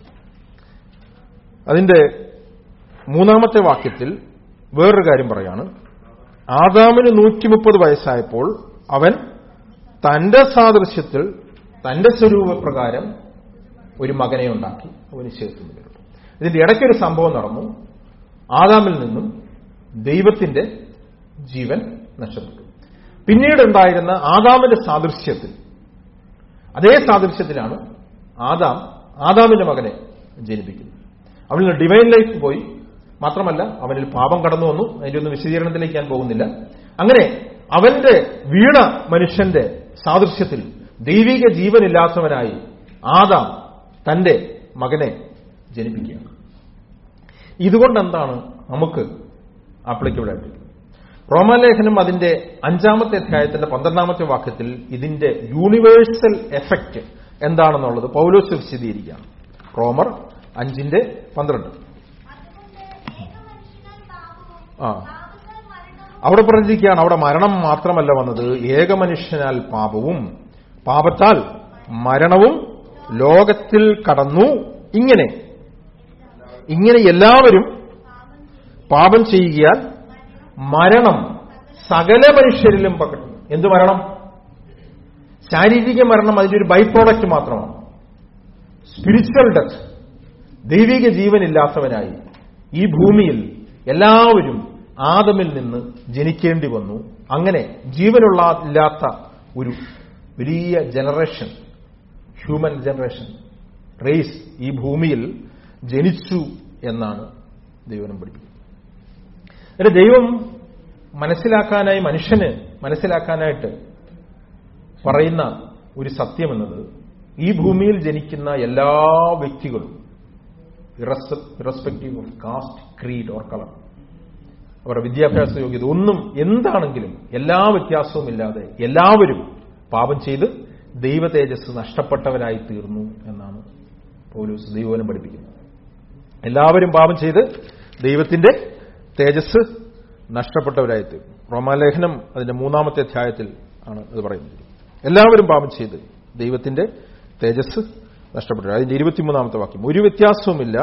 അതിന്റെ മൂന്നാമത്തെ വാക്യത്തിൽ വേറൊരു കാര്യം പറയാണ് ആദാമിന് നൂറ്റി മുപ്പത് വയസ്സായപ്പോൾ അവൻ തന്റെ സാദൃശ്യത്തിൽ തന്റെ സ്വരൂപപ്രകാരം ഒരു മകനെ ഉണ്ടാക്കി അവന് ചേർത്ത് പേരിട്ടു ഇതിന്റെ ഇടയ്ക്കൊരു സംഭവം നടന്നു ആദാമിൽ നിന്നും ദൈവത്തിന്റെ ജീവൻ നഷ്ടപ്പെട്ടു പിന്നീട് ഉണ്ടായിരുന്ന ആദാമിന്റെ സാദൃശ്യത്തിൽ അതേ സാദൃശ്യത്തിലാണ് ആദാം ആദാമിന്റെ മകനെ ജനിപ്പിക്കുന്നത് അവനിൽ നിന്ന് ഡിവൈൻ ലൈഫ് പോയി മാത്രമല്ല അവനിൽ പാപം കടന്നു വന്നു അതിന്റെ ഒന്നും വിശദീകരണത്തിലേക്ക് ഞാൻ പോകുന്നില്ല അങ്ങനെ അവന്റെ വീണ മനുഷ്യന്റെ സാദൃശ്യത്തിൽ ദൈവിക ജീവനില്ലാത്തവനായി ആദാം തന്റെ മകനെ ജനിപ്പിക്കുകയാണ് ഇതുകൊണ്ട് എന്താണ് നമുക്ക് ആപ്ലിക്കബിൾ ആയിട്ട് റോമാലേഖനം അതിന്റെ അഞ്ചാമത്തെ അധ്യായത്തിന്റെ പന്ത്രണ്ടാമത്തെ വാക്യത്തിൽ ഇതിന്റെ യൂണിവേഴ്സൽ എഫക്റ്റ് എന്താണെന്നുള്ളത് പൗലോസ് വിശദീകരിക്കുകയാണ് റോമർ അഞ്ചിന്റെ പന്ത്രണ്ട് അതുകൊണ്ട് ഏകമനുഷ്യനാൽ പാപവും ആ പാപത്താൽ മരണവും അവിടെ പറഞ്ഞിരിക്കുകയാണ് അവിടെ മരണം മാത്രമല്ല വന്നത് ഏകമനുഷ്യനാൽ പാപവും പാപത്താൽ മരണവും ലോകത്തിൽ കടന്നു ഇങ്ങനെ ഇങ്ങനെ എല്ലാവരും പാപം ചെയ്യുകയാൽ മരണം സകല മനുഷ്യരിലും പകർന്നു എന്ത് മരണം ശാരീരിക മരണം അതിന്റെ ഒരു ബൈ പ്രോഡക്റ്റ് മാത്രമാണ് സ്പിരിച്വൽ ഡെത്ത് ദൈവിക ജീവനില്ലാത്തവനായി ഈ ഭൂമിയിൽ എല്ലാവരും ആദമിൽ നിന്ന് ജനിക്കേണ്ടി വന്നു അങ്ങനെ ജീവനുള്ള ഇല്ലാത്ത ഒരു വലിയ ജനറേഷൻ ഹ്യൂമൻ ജനറേഷൻ റേസ് ഈ ഭൂമിയിൽ ജനിച്ചു എന്നാണ് ദൈവനം പഠിപ്പിക്കുന്നത് എന്നിട്ട് ദൈവം മനസ്സിലാക്കാനായി മനുഷ്യന് മനസ്സിലാക്കാനായിട്ട് പറയുന്ന ഒരു സത്യമെന്നത് ഈ ഭൂമിയിൽ ജനിക്കുന്ന എല്ലാ വ്യക്തികളും irrespective of caste creed or colour അവരുടെ വിദ്യാഭ്യാസ യോഗ്യത ഒന്നും എന്താണെങ്കിലും എല്ലാ വ്യത്യാസവും ഇല്ലാതെ എല്ലാവരും പാപം ചെയ്ത് ദൈവ തേജസ് നഷ്ടപ്പെട്ടവരായി തീർന്നു എന്നാണ് പൗലൂസ് ദൈവവനം പഠിപ്പിക്കുന്നത് എല്ലാവരും പാപം ചെയ്ത് ദൈവത്തിന്റെ തേജസ് നഷ്ടപ്പെട്ടവരായി തീർന്നു റോമാലേഖനം അതിന്റെ മൂന്നാമത്തെ അധ്യായത്തിൽ ആണ് അത് പറയുന്നത് എല്ലാവരും പാപം ചെയ്ത് ദൈവത്തിന്റെ തേജസ് നഷ്ടപ്പെട്ടു അതിന്റെ ഇരുപത്തിമൂന്നാമത്തെ വാക്യം ഒരു വ്യത്യാസവുമില്ല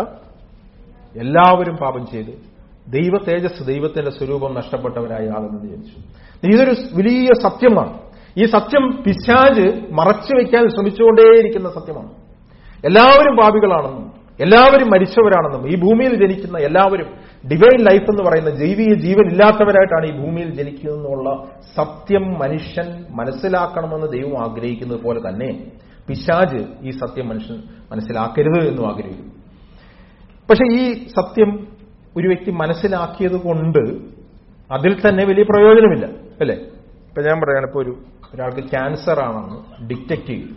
എല്ലാവരും പാപം ചെയ്ത് ദൈവ തേജസ് ദൈവത്തിന്റെ സ്വരൂപം നഷ്ടപ്പെട്ടവരായി ആകുന്നത് ജനിച്ചു ഇതൊരു വലിയ സത്യമാണ് ഈ സത്യം പിശാജ് മറച്ചു വയ്ക്കാൻ ശ്രമിച്ചുകൊണ്ടേയിരിക്കുന്ന സത്യമാണ് എല്ലാവരും പാപികളാണെന്നും എല്ലാവരും മരിച്ചവരാണെന്നും ഈ ഭൂമിയിൽ ജനിക്കുന്ന എല്ലാവരും ഡിവൈൻ ലൈഫ് എന്ന് പറയുന്ന ജൈവിക ജീവൻ ഇല്ലാത്തവരായിട്ടാണ് ഈ ഭൂമിയിൽ ജനിക്കുന്നതെന്നുള്ള സത്യം മനുഷ്യൻ മനസ്സിലാക്കണമെന്ന് ദൈവം ആഗ്രഹിക്കുന്നത് പോലെ തന്നെ പിശാജ് ഈ സത്യം മനുഷ്യൻ മനസ്സിലാക്കരുത് എന്നും ആഗ്രഹിക്കുന്നു പക്ഷെ ഈ സത്യം ഒരു വ്യക്തി മനസ്സിലാക്കിയത് കൊണ്ട് അതിൽ തന്നെ വലിയ പ്രയോജനമില്ല അല്ലേ ഇപ്പൊ ഞാൻ പറയാണ് ഇപ്പൊ ഒരു ഒരാൾക്ക് ക്യാൻസർ ആണെന്ന് ഡിറ്റക്ട് ചെയ്തു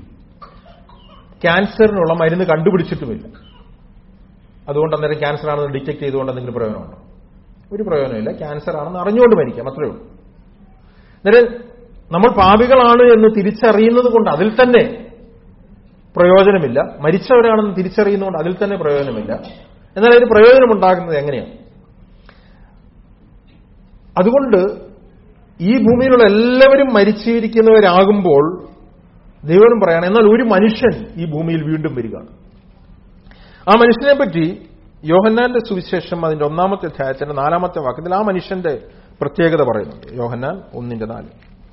ക്യാൻസറിനുള്ള മരുന്ന് കണ്ടുപിടിച്ചിട്ടുമില്ല അതുകൊണ്ട് അന്നേരം ക്യാൻസർ ആണെന്ന് ഡിറ്റക്ട് ചെയ്തുകൊണ്ട് എന്തെങ്കിലും പ്രയോജനമുണ്ടോ ഒരു പ്രയോജനമില്ല ക്യാൻസർ ആണെന്ന് അറിഞ്ഞുകൊണ്ട് മരിക്കാം അത്രയേ ഉള്ളൂ അന്നേരം നമ്മൾ പാപികളാണ് എന്ന് തിരിച്ചറിയുന്നത് കൊണ്ട് അതിൽ തന്നെ പ്രയോജനമില്ല മരിച്ചവരാണെന്ന് തിരിച്ചറിയുന്നതുകൊണ്ട് അതിൽ തന്നെ പ്രയോജനമില്ല എന്നാൽ അതിന് പ്രയോജനമുണ്ടാകുന്നത് എങ്ങനെയാണ് അതുകൊണ്ട് ഈ ഭൂമിയിലുള്ള എല്ലാവരും മരിച്ചിരിക്കുന്നവരാകുമ്പോൾ ദൈവം പറയാണ് എന്നാൽ ഒരു മനുഷ്യൻ ഈ ഭൂമിയിൽ വീണ്ടും വരികയാണ് ആ മനുഷ്യനെ പറ്റി യോഹന്നാന്റെ സുവിശേഷം അതിന്റെ ഒന്നാമത്തെ അധ്യായത്തിന്റെ നാലാമത്തെ വാക്യത്തിൽ ആ മനുഷ്യന്റെ പ്രത്യേകത പറയുന്നുണ്ട് യോഹന്നാൻ ഒന്നിന്റെ നാല്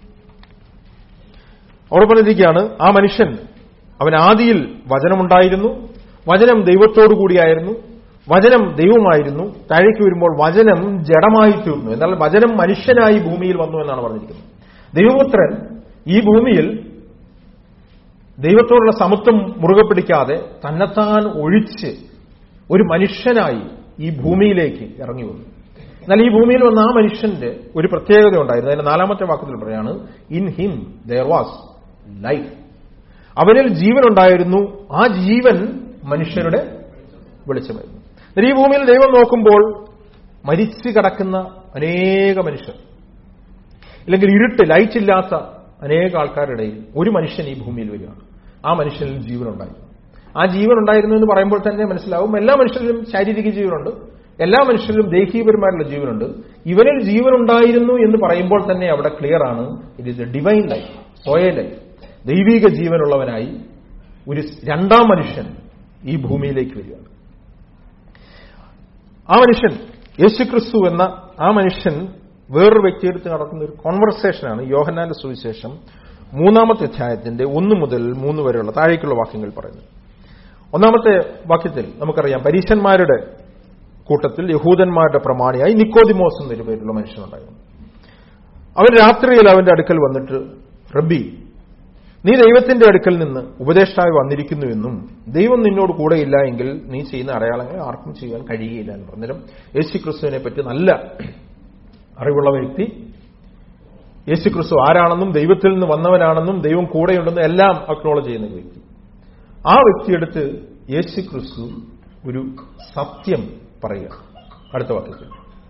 അവിടെ പറഞ്ഞിരിക്കുകയാണ് ആ മനുഷ്യൻ അവൻ ആദിയിൽ വചനമുണ്ടായിരുന്നു വചനം ദൈവത്തോടു കൂടിയായിരുന്നു വചനം ദൈവമായിരുന്നു താഴേക്ക് വരുമ്പോൾ വചനം ജഡമായി തീർന്നു എന്നാൽ വചനം മനുഷ്യനായി ഭൂമിയിൽ വന്നു എന്നാണ് പറഞ്ഞിരിക്കുന്നത് ദൈവപുത്രൻ ഈ ഭൂമിയിൽ ദൈവത്തോടുള്ള സമത്വം മുറുകെ പിടിക്കാതെ തന്നെത്താൻ ഒഴിച്ച് ഒരു മനുഷ്യനായി ഈ ഭൂമിയിലേക്ക് ഇറങ്ങി വന്നു എന്നാൽ ഈ ഭൂമിയിൽ വന്ന ആ മനുഷ്യന്റെ ഒരു പ്രത്യേകത ഉണ്ടായിരുന്നു അതിന്റെ നാലാമത്തെ വാക്യത്തിൽ പറയാണ് in him there was life അവനിൽ ജീവൻ ഉണ്ടായിരുന്നു ആ ജീവൻ മനുഷ്യരുടെ വെളിച്ചമായിരുന്നു എന്നാൽ ഈ ഭൂമിയിൽ ദൈവം നോക്കുമ്പോൾ മരിച്ചു കിടക്കുന്ന അനേക മനുഷ്യർ ഇല്ലെങ്കിൽ ഇരുട്ട് ലൈറ്റ് ഇല്ലാത്ത അനേക ആൾക്കാരുടെ ഇടയിൽ ഒരു മനുഷ്യൻ ഈ ഭൂമിയിൽ വരികയാണ് ആ മനുഷ്യനിൽ ജീവനുണ്ടായി ആ ജീവൻ ഉണ്ടായിരുന്നു എന്ന് പറയുമ്പോൾ തന്നെ മനസ്സിലാവും എല്ലാ മനുഷ്യരിലും ശാരീരിക ജീവനുണ്ട് എല്ലാ മനുഷ്യരിലും ദേഹീപരമായിട്ടുള്ള ജീവനുണ്ട് ഇവനിൽ ജീവനുണ്ടായിരുന്നു എന്ന് പറയുമ്പോൾ തന്നെ അവിടെ ക്ലിയർ ആണ് it is a divine life zoe life ദൈവിക ജീവനുള്ളവനായി ഒരു രണ്ടാം മനുഷ്യൻ ഈ ഭൂമിയിലേക്ക് വരികയാണ് ആ മനുഷ്യൻ യേശുക്രിസ്തു എന്ന ആ മനുഷ്യൻ വേറൊരു വ്യക്തിയെടുത്ത് നടക്കുന്ന ഒരു കോൺവെർസേഷനാണ് യോഹന്നാന്റെ സുവിശേഷം മൂന്നാമത്തെ അധ്യായത്തിന്റെ ഒന്ന് മുതൽ മൂന്ന് വരെയുള്ള താഴേക്കുള്ള വാക്യങ്ങൾ പറയുന്നത് ഒന്നാമത്തെ വാക്യത്തിൽ നമുക്കറിയാം പരീശന്മാരുടെ കൂട്ടത്തിൽ യഹൂദന്മാരുടെ പ്രമാണിയായി നിക്കോദിമോസ് എന്നൊരു പേരുള്ള മനുഷ്യനുണ്ടായിരുന്നു അവൻ രാത്രിയിൽ അവന്റെ അടുക്കൽ വന്നിട്ട് റബ്ബി നീ ദൈവത്തിന്റെ അടുക്കൽ നിന്ന് ഉപദേഷ്ടായി വന്നിരിക്കുന്നുവെന്നും ദൈവം നിന്നോട് കൂടെയില്ല എങ്കിൽ നീ ചെയ്യുന്ന അടയാളങ്ങൾ ആർക്കും ചെയ്യാൻ കഴിയുകയില്ല എന്ന് പറഞ്ഞാലും യേശു ക്രിസ്തുവിനെ പറ്റി നല്ല അറിവുള്ള വ്യക്തി യേശു ക്രിസ്തു ആരാണെന്നും ദൈവത്തിൽ നിന്ന് വന്നവനാണെന്നും ദൈവം കൂടെയുണ്ടെന്നും എല്ലാം അക്നോളജ് ചെയ്യുന്ന ഒരു വ്യക്തി ആ വ്യക്തിയെടുത്ത് യേശു ക്രിസ്തു ഒരു സത്യം പറയുക അടുത്ത വാക്യത്തിൽ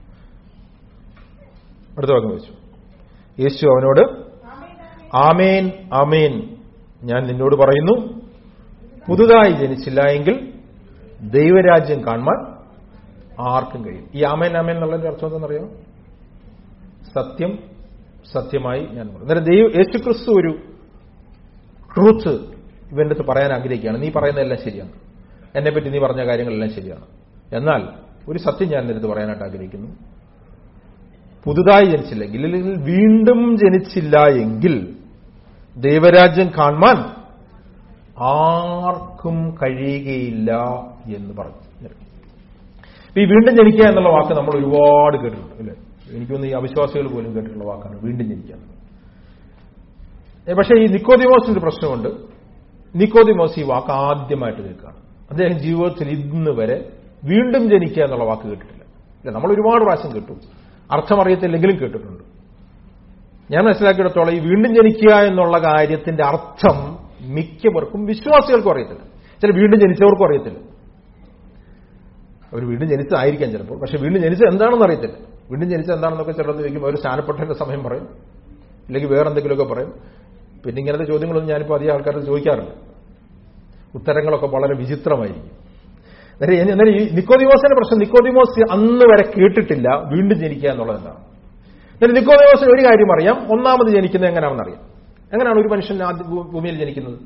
അടുത്ത വാക്യം വെച്ചു യേശു അവനോട് ആമേൻ ആമേൻ ഞാൻ നിന്നോട് പറയുന്നു പുതുതായി ജനിച്ചില്ല എങ്കിൽ ദൈവരാജ്യം കാണുവാൻ ആർക്കും കഴിയും ഈ ആമേൻ ആമേൻ എന്നുള്ളതിന്റെ അർത്ഥം എന്താണെന്നറിയോ സത്യം സത്യമായി ഞാൻ പറയും അന്നേരം ദൈവ യേശുക്രിസ്തു ഒരു ട്രൂത്ത് ഇവന്റെ അടുത്ത് പറയാൻ ആഗ്രഹിക്കുകയാണ് നീ പറയുന്നതെല്ലാം ശരിയാണ് എന്നെപ്പറ്റി നീ പറഞ്ഞ കാര്യങ്ങളെല്ലാം ശരിയാണ് എന്നാൽ ഒരു സത്യം ഞാൻ നിരത്ത് പറയാനായിട്ട് ആഗ്രഹിക്കുന്നു പുതുതായി ജനിച്ചില്ലെങ്കിൽ ഇല്ലെങ്കിൽ വീണ്ടും ജനിച്ചില്ല എങ്കിൽ ദൈവരാജ്യം കാണുവാൻ ആർക്കും കഴിയുകയില്ല എന്ന് പറഞ്ഞു അപ്പൊ ഈ വീണ്ടും ജനിക്കുക എന്നുള്ള വാക്ക് നമ്മൾ ഒരുപാട് കേട്ടിട്ടുണ്ട് അല്ലേ എനിക്കൊന്ന് ഈ അവിശ്വാസികൾ പോലും കേട്ടിട്ടുള്ള വാക്കാണ് വീണ്ടും ജനിക്കുക പക്ഷേ ഈ നിക്കോദിമോസിന്റെ പ്രശ്നമുണ്ട് നിക്കോദിമോസ് ഈ വാക്ക് ആദ്യമായിട്ട് കേൾക്കുകയാണ് അദ്ദേഹം ജീവിതത്തിൽ ഇന്ന് വരെ വീണ്ടും ജനിക്കുക എന്നുള്ള വാക്ക് കേട്ടിട്ടില്ല ഇല്ല നമ്മൾ ഒരുപാട് പ്രാവശ്യം കേട്ടു അർത്ഥം അറിയത്തില്ലെങ്കിലും കേട്ടിട്ടുണ്ട് ഞാൻ മനസ്സിലാക്കിയിടത്തോളം ഈ വീണ്ടും ജനിക്കുക എന്നുള്ള കാര്യത്തിന്റെ അർത്ഥം മിക്കവർക്കും വിശ്വാസികൾക്കും അറിയത്തില്ല ചില വീണ്ടും ജനിച്ചവർക്കും അറിയത്തില്ല അവർ വീണ്ടും ജനിച്ചതായിരിക്കാം ചിലപ്പോൾ പക്ഷെ വീണ്ടും ജനിച്ചത് എന്താണെന്ന് അറിയത്തില്ല വീണ്ടും ജനിച്ചത് എന്താണെന്നൊക്കെ ചിലർ ചോദിക്കുമ്പോൾ ഒരു സ്ഥാനപ്പെട്ടതിന്റെ സമയം പറയും ഇല്ലെങ്കിൽ വേറെ എന്തെങ്കിലുമൊക്കെ പറയും പിന്നെ ഇങ്ങനത്തെ ചോദ്യങ്ങളൊന്നും ഞാനിപ്പോൾ അധികം ആൾക്കാരോട് ചോദിക്കാറില്ല ഉത്തരങ്ങളൊക്കെ വളരെ വിചിത്രമായിരിക്കും അന്നേരം ഈ നിക്കോദിമോസിന്റെ പ്രശ്നം നിക്കോദിമോസ് അന്ന് വരെ കേട്ടിട്ടില്ല വീണ്ടും ജനിക്കുക എന്നുള്ളത് എന്താണ് എന്നിട്ട് നിക്കോദിമോസിന് ഒരു കാര്യം അറിയാം ഒന്നാമത് ജനിക്കുന്നത് എങ്ങനെയാണെന്ന് അറിയാം എങ്ങനെയാണ് ഒരു മനുഷ്യൻ ആദ്യ ഭൂമിയിൽ ജനിക്കുന്നത്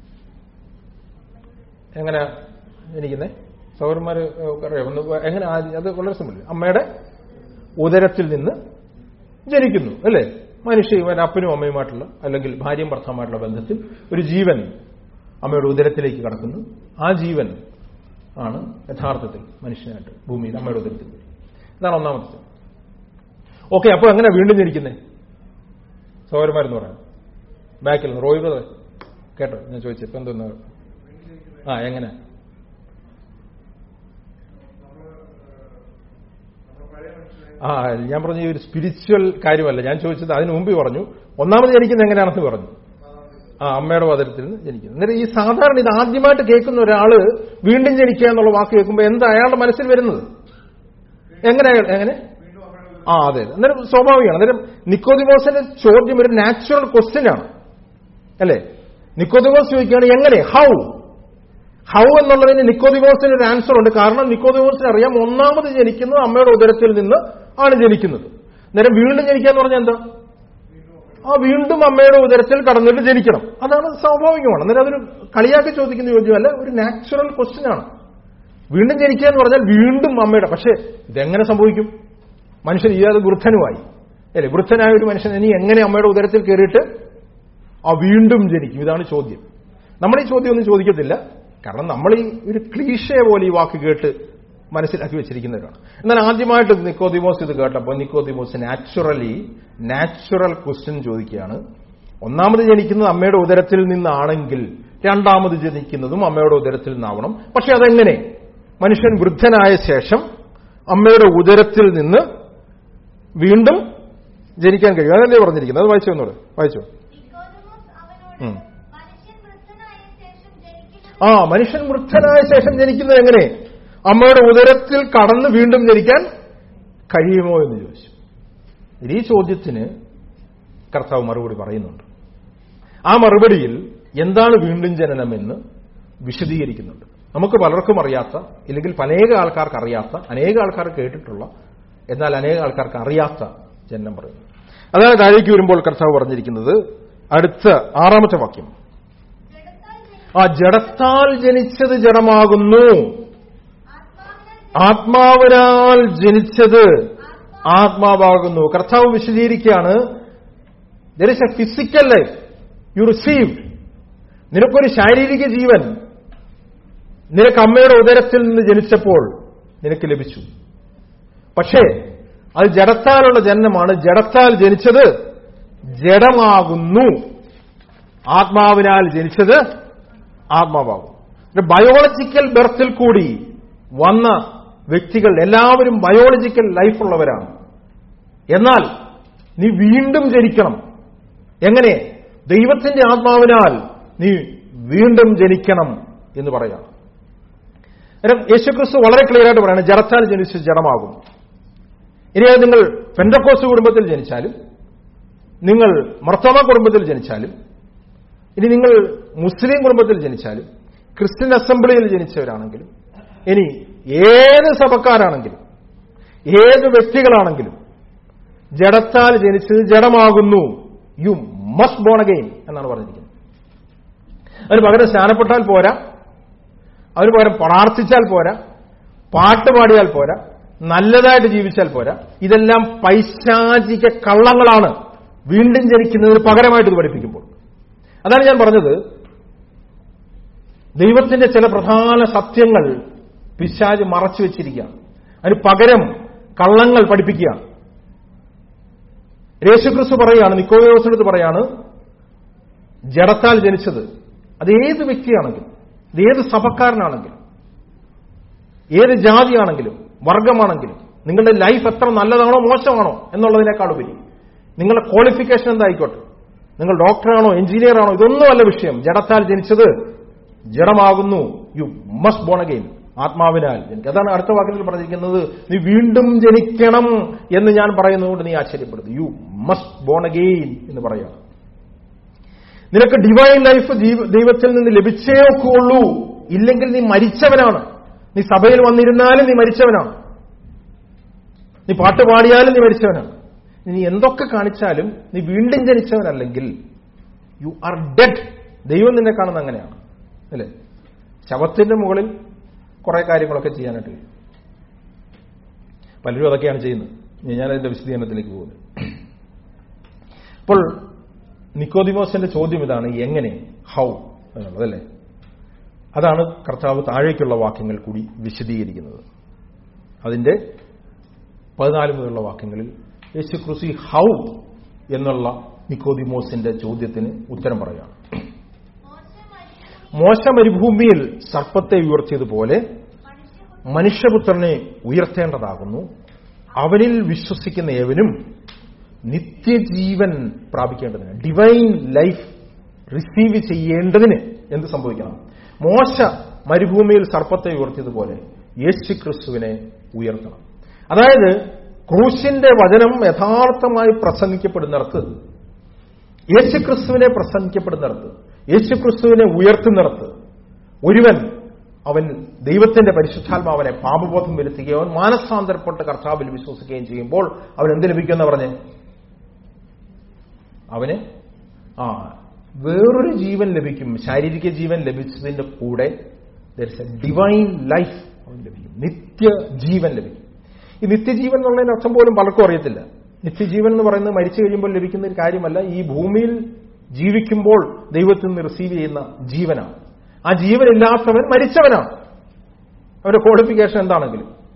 എങ്ങനെ ജനിക്കുന്നത് സൗരന്മാര് അറിയാം ഒന്ന് എങ്ങനെ അത് വളരെ സിമ്പിൾ അമ്മയുടെ ഉദരത്തിൽ നിന്ന് ജനിക്കുന്നു അല്ലേ മനുഷ്യ ഇവൻ അപ്പനും അമ്മയുമായിട്ടുള്ള അല്ലെങ്കിൽ ഭാര്യയും ഭർത്താവുമായിട്ടുള്ള ബന്ധത്തിൽ ഒരു ജീവൻ അമ്മയുടെ ഉദരത്തിലേക്ക് കടക്കുന്നു ആ ജീവൻ ആണ് യഥാർത്ഥത്തിൽ മനുഷ്യനായിട്ട് ഭൂമിയിൽ അമ്മയുടെ ഉദരത്തിൽ ഇതാണ് ഒന്നാമത്തെ ഓക്കെ അപ്പോൾ എങ്ങനെ വീണ്ടും ജനിക്കുന്നേ സൗരന്മാരെന്ന് പറയാം ബാക്കിൽ നിന്ന് റോയ് ബ്രദർ കേട്ടോ ഞാൻ ചോദിച്ചു ഇപ്പൊ എന്തോന്ന് ആ എങ്ങനെ ആ ഞാൻ പറഞ്ഞ ഒരു സ്പിരിച്വൽ കാര്യമല്ല ഞാൻ ചോദിച്ചത് അതിന് മുമ്പ് പറഞ്ഞു ഒന്നാമത് ജനിക്കുന്നത് എങ്ങനെയാണെന്ന് പറഞ്ഞു ആ അമ്മയുടെ വതരത്തിൽ നിന്ന് ജനിക്കുന്നത് എന്നിട്ട് ഈ സാധാരണ ഇത് ആദ്യമായിട്ട് കേൾക്കുന്ന ഒരാള് വീണ്ടും ജനിക്കുക എന്നുള്ള വാക്ക് കേൾക്കുമ്പോൾ എന്താ അയാളുടെ മനസ്സിൽ വരുന്നത് എങ്ങനെ എങ്ങനെ ആ അതെ അന്നേരം സ്വാഭാവികമാണ് അന്നേരം നിക്കോദിമോസിന്റെ ചോദ്യം ഒരു നാച്ചുറൽ ക്വസ്റ്റ്യൻ ആണ് അല്ലേ നിക്കോദിമോസ് ചോദിക്കുകയാണ് എങ്ങനെ ഹൗ ഹൗ എന്നുള്ളതിന് നിക്കോദിമോസിന് ഒരു ആൻസർ ഉണ്ട് കാരണം നിക്കോദിമോസിന് അറിയാം ഒന്നാമത് ജനിക്കുന്നത് അമ്മയുടെ ഉദരത്തിൽ നിന്ന് ആണ് ജനിക്കുന്നത് നേരം വീണ്ടും ജനിക്കുക എന്ന് പറഞ്ഞാൽ എന്താ ആ വീണ്ടും അമ്മയുടെ ഉദരത്തിൽ കടന്നിട്ട് ജനിക്കണം അതാണ് സ്വാഭാവികമാണ് അന്നേരം അതൊരു കളിയാക്കി ചോദിക്കുന്ന ചോദ്യമല്ല ഒരു നാച്ചുറൽ ക്വസ്റ്റ്യൻ ആണ് വീണ്ടും ജനിക്കുക എന്ന് പറഞ്ഞാൽ വീണ്ടും അമ്മയുടെ പക്ഷേ ഇതെങ്ങനെ സംഭവിക്കും മനുഷ്യൻ ഇയാത് വൃദ്ധനുമായി അല്ലേ വൃദ്ധനായ ഒരു മനുഷ്യൻ ഇനി എങ്ങനെ അമ്മയുടെ ഉദരത്തിൽ കയറിയിട്ട് ആ വീണ്ടും ജനിക്കും ഇതാണ് ചോദ്യം നമ്മൾ ഈ ചോദ്യം ഒന്നും ചോദിക്കത്തില്ല കാരണം നമ്മൾ ഈ ഒരു ക്ലീഷയെ പോലെ ഈ വാക്ക് കേട്ട് മനസ്സിലാക്കി വെച്ചിരിക്കുന്നവരാണ് എന്നാൽ ആദ്യമായിട്ട് നിക്കോദിമോസ് ഇത് കേട്ടപ്പോൾ നിക്കോദിമോസ് നാച്ചുറലി നാച്ചുറൽ ക്വസ്റ്റ്യൻ ചോദിക്കുകയാണ് ഒന്നാമത് ജനിക്കുന്നത് അമ്മയുടെ ഉദരത്തിൽ നിന്നാണെങ്കിൽ രണ്ടാമത് ജനിക്കുന്നതും അമ്മയുടെ ഉദരത്തിൽ നിന്നാവണം പക്ഷെ അതെങ്ങനെ മനുഷ്യൻ വൃദ്ധനായ ശേഷം അമ്മയുടെ ഉദരത്തിൽ നിന്ന് വീണ്ടും ജനിക്കാൻ കഴിയും അതല്ലേ പറഞ്ഞിരിക്കുന്നത് അത് വായിച്ചു എന്നോട് വായിച്ചു നിക്കോദെമോസ് അവനോട് ഉം. മനുഷ്യൻ വൃദ്ധനായ ശേഷം ജനിക്കുന്നത് ആ മനുഷ്യൻ വൃദ്ധനായ ശേഷം ജനിക്കുന്നത് എങ്ങനെ അമ്മയുടെ ഉദരത്തിൽ കടന്ന് വീണ്ടും ജനിക്കാൻ കഴിയുമോ എന്ന് ചോദിച്ചു ഈ ചോദ്യത്തിന് കർത്താവ് മറുപടി പറയുന്നുണ്ട് ആ മറുപടിയിൽ എന്താണ് വീണ്ടും ജനനമെന്ന് വിശദീകരിക്കുന്നുണ്ട് നമുക്ക് പലർക്കും അറിയാത്ത ഇല്ലെങ്കിൽ അനേക ആൾക്കാർക്ക് അറിയാത്ത അനേക ആൾക്കാർ കേട്ടിട്ടുള്ള എന്നാൽ അനേക ആൾക്കാർക്ക് അറിയാത്ത ജനനം പറയുന്നു അതായത് താഴേക്ക് വരുമ്പോൾ കർത്താവ് പറഞ്ഞിരിക്കുന്നത് അടുത്ത ആറാമത്തെ വാക്യം ജഡത്താൽ ജനിച്ച ആ ജഡത്താൽ ജനിച്ചത് ജഡമാകുന്നു ആത്മാവിനാൽ ആത്മാവിനാൽ ജനിച്ചത് ആത്മാവാകുന്നു കർത്താവ് വിശദീകരിക്കുകയാണ് there is a physical life you receive നിനക്കൊരു ശാരീരിക ജീവൻ നിനക്ക് അമ്മയുടെ ഉദരത്തിൽ നിന്ന് ജനിച്ചപ്പോൾ നിനക്ക് ലഭിച്ചു പക്ഷേ അത് ജഡത്താലുള്ള ജനനമാണ് ജഡത്താൽ ജനിച്ചത് ജഡമാകുന്നു ആത്മാവിനാൽ ജനിച്ചത് ആത്മാവാകും ബയോളജിക്കൽ ബർത്തിൽ കൂടി വന്ന വ്യക്തികൾ എല്ലാവരും ബയോളജിക്കൽ ലൈഫുള്ളവരാണ് എന്നാൽ നീ വീണ്ടും ജനിക്കണം എങ്ങനെ ദൈവത്തിന്റെ ആത്മാവിനാൽ നീ വീണ്ടും ജനിക്കണം എന്ന് പറയാം അന്നേരം യേശുക്രിസ്തു വളരെ ക്ലിയർ ആയിട്ട് പറയാണ് ജഡത്താൽ ജനിച്ച് ജഡമാകും ഇനി അത് നിങ്ങൾ പെൻഡക്കോസ് കുടുംബത്തിൽ ജനിച്ചാലും നിങ്ങൾ മർത്തോമ കുടുംബത്തിൽ ജനിച്ചാലും ഇനി നിങ്ങൾ മുസ്ലിം കുടുംബത്തിൽ ജനിച്ചാലും ക്രിസ്ത്യൻ അസംബ്ലിയിൽ ജനിച്ചവരാണെങ്കിലും ഇനി ഏത് സഭക്കാരാണെങ്കിലും ഏത് വ്യക്തികളാണെങ്കിലും ജഡത്താൽ ജനിച്ചത് ജഡമാകുന്നു യു മസ്റ്റ് ബോൺ അഗെയിൻ എന്നാണ് പറഞ്ഞിരിക്കുന്നത് അതിന് പകരം സ്നാനപ്പെട്ടാൽ പോരാ അതിന് പകരം പ്രാർത്ഥിച്ചാൽ പോരാ പാട്ട് പാടിയാൽ പോരാ നല്ലതായിട്ട് ജീവിച്ചാൽ പോരാ ഇതെല്ലാം പൈശാചിക കള്ളങ്ങളാണ് വീണ്ടും ജനിക്കുന്നതിന് പകരമായിട്ട് ഇത് പഠിപ്പിക്കുമ്പോൾ അതാണ് ഞാൻ പറഞ്ഞത് ദൈവത്തിന്റെ ചില പ്രധാന സത്യങ്ങൾ പിശാജ് മറച്ചു വെച്ചിരിക്കുകയാണ് അതിന് പകരം കള്ളങ്ങൾ പഠിപ്പിക്കുകയാണ് യേശുക്രിസ്തു പറയാണ് നിക്കോയോസിനടുത്ത് പറയാണ് ജഡത്താൽ ജനിച്ചത് അത് ഏത് വ്യക്തിയാണെങ്കിലും ഇത് ഏത് സഭക്കാരനാണെങ്കിലും ഏത് ജാതിയാണെങ്കിലും വർഗമാണെങ്കിലും നിങ്ങളുടെ ലൈഫ് എത്ര നല്ലതാണോ മോശമാണോ എന്നുള്ളതിനേക്കാൾ ഉപരി നിങ്ങളുടെ ക്വാളിഫിക്കേഷൻ എന്തായിക്കോട്ടെ നിങ്ങൾ ഡോക്ടറാണോ എഞ്ചിനീയർ ആണോ ഇതൊന്നുമല്ല വിഷയം ജഡത്താൽ ജനിച്ചത് ജഡമാകുന്നു യു മസ്റ്റ് ബോൺ അഗെയിൻ ആത്മാവിനാൽ ജനിക്കുക അതാണ് അടുത്ത വാക്യത്തിൽ പറഞ്ഞിരിക്കുന്നത് നീ വീണ്ടും ജനിക്കണം എന്ന് ഞാൻ പറയുന്നതുകൊണ്ട് നീ ആശ്ചര്യപ്പെടുന്നു യു മസ്റ്റ് ബോൺ അഗെയിൻ എന്ന് പറയാം നിനക്ക് ഡിവൈൻ ലൈഫ് ദൈവത്തിൽ നിന്ന് ലഭിച്ചേ ഒക്കുള്ളൂ ഇല്ലെങ്കിൽ നീ മരിച്ചവനാണ് നീ സഭയിൽ വന്നിരുന്നാലും നീ മരിച്ചവനാണ് നീ പാട്ട് പാടിയാലും നീ മരിച്ചവനാണ് നീ എന്തൊക്കെ കാണിച്ചാലും നീ വീണ്ടും ജനിച്ചവനല്ലെങ്കിൽ യു ആർ ഡെഡ് ദൈവം നിന്നെ കാണുന്നത് അങ്ങനെയാണ് അല്ലേ ശവത്തിന്റെ മുകളിൽ കുറെ കാര്യങ്ങളൊക്കെ ചെയ്യാനായിട്ട് കഴിയും പലരും അതൊക്കെയാണ് ചെയ്യുന്നത് ഞാൻ അതിന്റെ വിശദീകരണത്തിലേക്ക് പോകുന്നത് അപ്പോൾ നിക്കോദിമോസിന്റെ ചോദ്യം ഇതാണ് എങ്ങനെ ഹൗ എന്നുള്ളതല്ലേ അതാണ് കർത്താവ് താഴേക്കുള്ള വാക്യങ്ങൾ കൂടി വിശദീകരിക്കുന്നത് അതിന്റെ പതിനാല് മുതലുള്ള വാക്യങ്ങളിൽ യേശു ക്രിസ്തു ഹൗ എന്നുള്ള നിക്കോദിമോസിന്റെ ചോദ്യത്തിന് ഉത്തരം പറയുകയാണ് മോശ മോശ മരുഭൂമി മരുഭൂമിയിൽ സർപ്പത്തെ ഉയർത്തിയതുപോലെ മനുഷ്യപുത്രൻ മനുഷ്യപുത്രനെ ഉയർത്തേണ്ടതാകുന്നു അവനിൽ വിശ്വസിക്കുന്ന ഏവനും നിത്യജീവൻ പ്രാപിക്കേണ്ടതിന് ഡിവൈൻ ലൈഫ് റിസീവ് ചെയ്യേണ്ടതിന് എന്ത് സംഭവിക്കണം മോശ മരുഭൂമിയിൽ സർപ്പത്തെ ഉയർത്തിയതുപോലെ യേശു ക്രിസ്തുവിനെ ഉയർത്തണം അതായത് ക്രൂശിന്റെ വചനം യഥാർത്ഥമായി പ്രസംഗിക്കപ്പെടുന്നിടത്ത് യേശുക്രിസ്തുവിനെ പ്രസംഗിക്കപ്പെടുന്നിടത്ത് യേശുക്രിസ്തുവിനെ ഉയർത്തുന്നിടത്ത് ഒരുവൻ അവൻ ദൈവത്തിന്റെ പരിശുദ്ധാത്മാവനെ പാപബോധം വരുത്തുകയോ അവൻ മാനസാന്തരപ്പെട്ട് കർത്താവിൽ വിശ്വസിക്കുകയും ചെയ്യുമ്പോൾ അവൻ എന്ത് ലഭിക്കുമെന്ന് പറഞ്ഞ് അവന് ആ വേറൊരു ജീവൻ ലഭിക്കും ശാരീരിക ജീവൻ ലഭിച്ചതിന്റെ കൂടെ എ ഡിവൈൻ ലൈഫ് അവൻ ലഭിക്കും നിത്യജീവൻ ലഭിക്കും ഈ നിത്യജീവൻ എന്നുള്ളതിന്റെ അർത്ഥം പോലും പലർക്കും അറിയത്തില്ല നിത്യജീവൻ എന്ന് പറയുന്നത് മരിച്ചു കഴിയുമ്പോൾ ലഭിക്കുന്ന ഒരു കാര്യമല്ല ഈ ഭൂമിയിൽ ജീവിക്കുമ്പോൾ ദൈവത്തിൽ നിന്ന് റിസീവ് ചെയ്യുന്ന ജീവനാണ് ആ ജീവനില്ലാത്തവൻ മരിച്ചവനാണ് അവരുടെ ക്വാളിഫിക്കേഷൻ എന്താണെങ്കിലും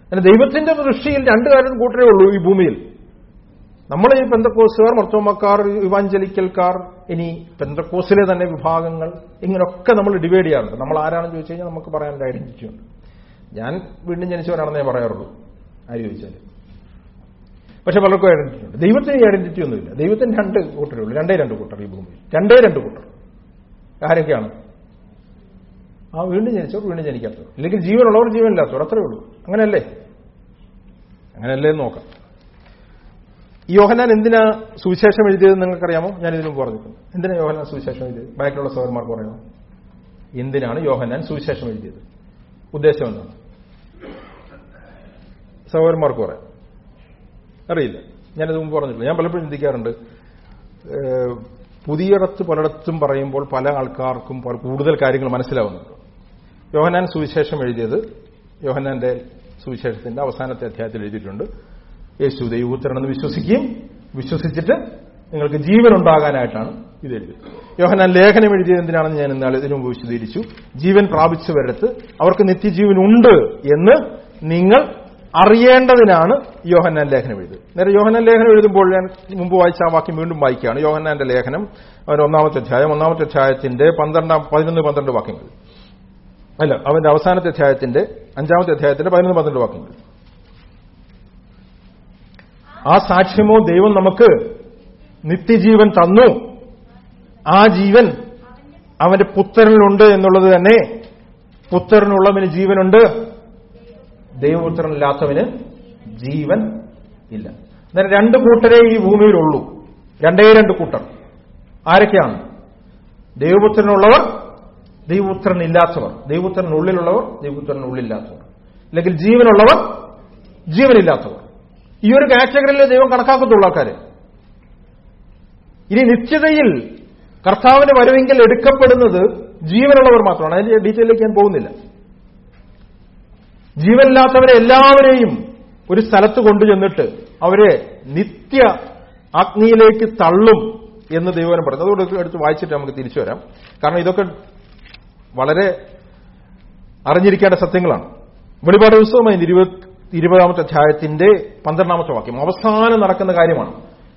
അങ്ങനെ ദൈവത്തിന്റെ ദൃഷ്ടിയിൽ രണ്ടു കാര്യം കൂട്ടരേ ഉള്ളൂ ഈ ഭൂമിയിൽ നമ്മൾ ഈ പെന്തക്കോസുകാർ മർത്തോമക്കാർ ഇവാഞ്ചലിക്കൽക്കാർ ഇനി പെന്തക്കോസിലെ തന്നെ വിഭാഗങ്ങൾ ഇങ്ങനെയൊക്കെ നമ്മൾ ഡിവൈഡ് ചെയ്യാറുണ്ട് നമ്മൾ ആരാണെന്ന് ചോദിച്ചു കഴിഞ്ഞാൽ നമുക്ക് പറയാനൊരു ഐഡന്റിറ്റി ഉണ്ട് ഞാൻ വീണ്ടും ജനിച്ചവരാണെന്നേ പറയാറുള്ളൂ ആര് ചോദിച്ചാലും പക്ഷെ പലർക്കും ഐഡന്റിറ്റി ഉണ്ട് ദൈവത്തിന് ഈ ഐഡന്റിറ്റി ഒന്നുമില്ല ദൈവത്തിന് രണ്ട് കൂട്ടരേ ഉള്ളൂ രണ്ടേ രണ്ട് കൂട്ടർ ഈ ഭൂമിയിൽ രണ്ടേ രണ്ട് കൂട്ടർ ആരൊക്കെയാണ് ആ വീണ്ടും ജനിച്ചവർ വീണ്ടും ജനിക്കാത്തവർ ഇല്ലെങ്കിൽ ജീവനുള്ളവർ ജീവനില്ലാത്തവർ അത്രേ ഉള്ളൂ അങ്ങനെയല്ലേ അങ്ങനെയല്ലേ എന്ന് നോക്കാം ഈ യോഹനാൻ എന്തിനാ സുവിശേഷം എഴുതിയത് നിങ്ങൾക്കറിയാമോ ഞാൻ ഇതിനു മുമ്പ് പറഞ്ഞിട്ടുണ്ട് എന്തിനാ യോഹനാൻ സുവിശേഷം എഴുതിയത് ബാക്കിലുള്ള സഹോദരന്മാർക്ക് പറയാമോ എന്തിനാണ് യോഹനാൻ സുവിശേഷം എഴുതിയത് ഉദ്ദേശം എന്താണ് സഹോദരന്മാർക്ക് പറയാം അറിയില്ല ഞാനത് മുമ്പ് പറഞ്ഞിട്ടില്ല ഞാൻ പലപ്പോഴും ചിന്തിക്കാറുണ്ട് ഏഹ്, പുതിയിടത്ത് പലയിടത്തും പറയുമ്പോൾ പല ആൾക്കാർക്കും പല- കൂടുതൽ കാര്യങ്ങൾ മനസ്സിലാവുന്നുണ്ട് യോഹനാൻ സുവിശേഷം എഴുതിയത് യോഹനാന്റെ സുവിശേഷത്തിന്റെ അവസാനത്തെ അധ്യായത്തിൽ എഴുതിയിട്ടുണ്ട് യേശു ദൈവപുത്രനെന്ന് വിശ്വസിക്കുകയും വിശ്വസിച്ചിട്ട് നിങ്ങൾക്ക് ജീവൻ ഉണ്ടാകാനായിട്ടാണ് ഇത് എഴുതിയത് യോഹനാൻ ലേഖനം എഴുതിയത് എന്തിനാണെന്ന് ഞാൻ ഇന്നാൾ ഇതിനു മുമ്പ് വിശദീകരിച്ചു ജീവൻ പ്രാപിച്ചവരടുത്ത് അവർക്ക് നിത്യജീവൻ ഉണ്ട് എന്ന് നിങ്ങൾ അറിയേണ്ടതിനാണ് യോഹന്നാൻ ലേഖനം എഴുതിയത് നേരെ യോഹന്നാൻ ലേഖനം എഴുതുമ്പോൾ ഞാൻ മുമ്പ് വായിച്ച ആ വാക്യം വീണ്ടും വായിക്കുകയാണ് യോഹന്നാന്റെ ലേഖനം അവന്റെ ഒന്നാമത്തെ അധ്യായം ഒന്നാമത്തെ അധ്യായത്തിന്റെ പന്ത്രണ്ടാം പതിനൊന്ന് പന്ത്രണ്ട് വാക്യങ്ങൾ അല്ല അവന്റെ അവസാനത്തെ അധ്യായത്തിന്റെ അഞ്ചാമത്തെ അധ്യായത്തിന്റെ പതിനൊന്ന് പന്ത്രണ്ട് വാക്യങ്ങൾ ആ സാക്ഷ്യമോ ദൈവം നമുക്ക് നിത്യജീവൻ തന്നു ആ ജീവൻ അവന്റെ പുത്രനിലുണ്ട് എന്നുള്ളത് തന്നെ പുത്രനുള്ളവന് ജീവനുണ്ട് ദൈവപുത്രനില്ലാത്തവന് ജീവൻ ഇല്ല അന്നേരം രണ്ട് കൂട്ടരേ ഈ ഭൂമിയിലുള്ളൂ രണ്ടേ രണ്ട് കൂട്ടർ ആരൊക്കെയാണ് ദൈവപുത്രനുള്ളവർ ദൈവപുത്രനില്ലാത്തവർ ദൈവപുത്രനുള്ളിലുള്ളവർ ദൈവപുത്രനുള്ളില്ലാത്തവർ അല്ലെങ്കിൽ ജീവനുള്ളവർ ജീവനില്ലാത്തവർ ഈ ഒരു കാറ്റഗറിയിൽ ദൈവം കണക്കാക്കത്തുള്ളൂ ആൾക്കാരെ ഇനി നിത്യതയിൽ കർത്താവിന്റെ വരവെങ്കിൽ എടുക്കപ്പെടുന്നത് ജീവനുള്ളവർ മാത്രമാണ് അതിന്റെ ഡീറ്റെയിലേക്ക് ഞാൻ പോകുന്നില്ല ജീവനില്ലാത്തവരെ എല്ലാവരെയും ഒരു സ്ഥലത്ത് കൊണ്ടുചെന്നിട്ട് അവരെ നിത്യ അഗ്നിയിലേക്ക് തള്ളും എന്ന് ദൈവനം പറഞ്ഞു അതുകൊണ്ട് എടുത്ത് വായിച്ചിട്ട് നമുക്ക് തിരിച്ചു വരാം കാരണം ഇതൊക്കെ വളരെ അറിഞ്ഞിരിക്കേണ്ട സത്യങ്ങളാണ് വെളിപാട് പുസ്തകമായി ഇരുപത് ഇരുപതാമത്തെ അധ്യായത്തിന്റെ പന്ത്രണ്ടാമത്തെ വാക്യം അവസാനം നടക്കുന്ന കാര്യമാണ്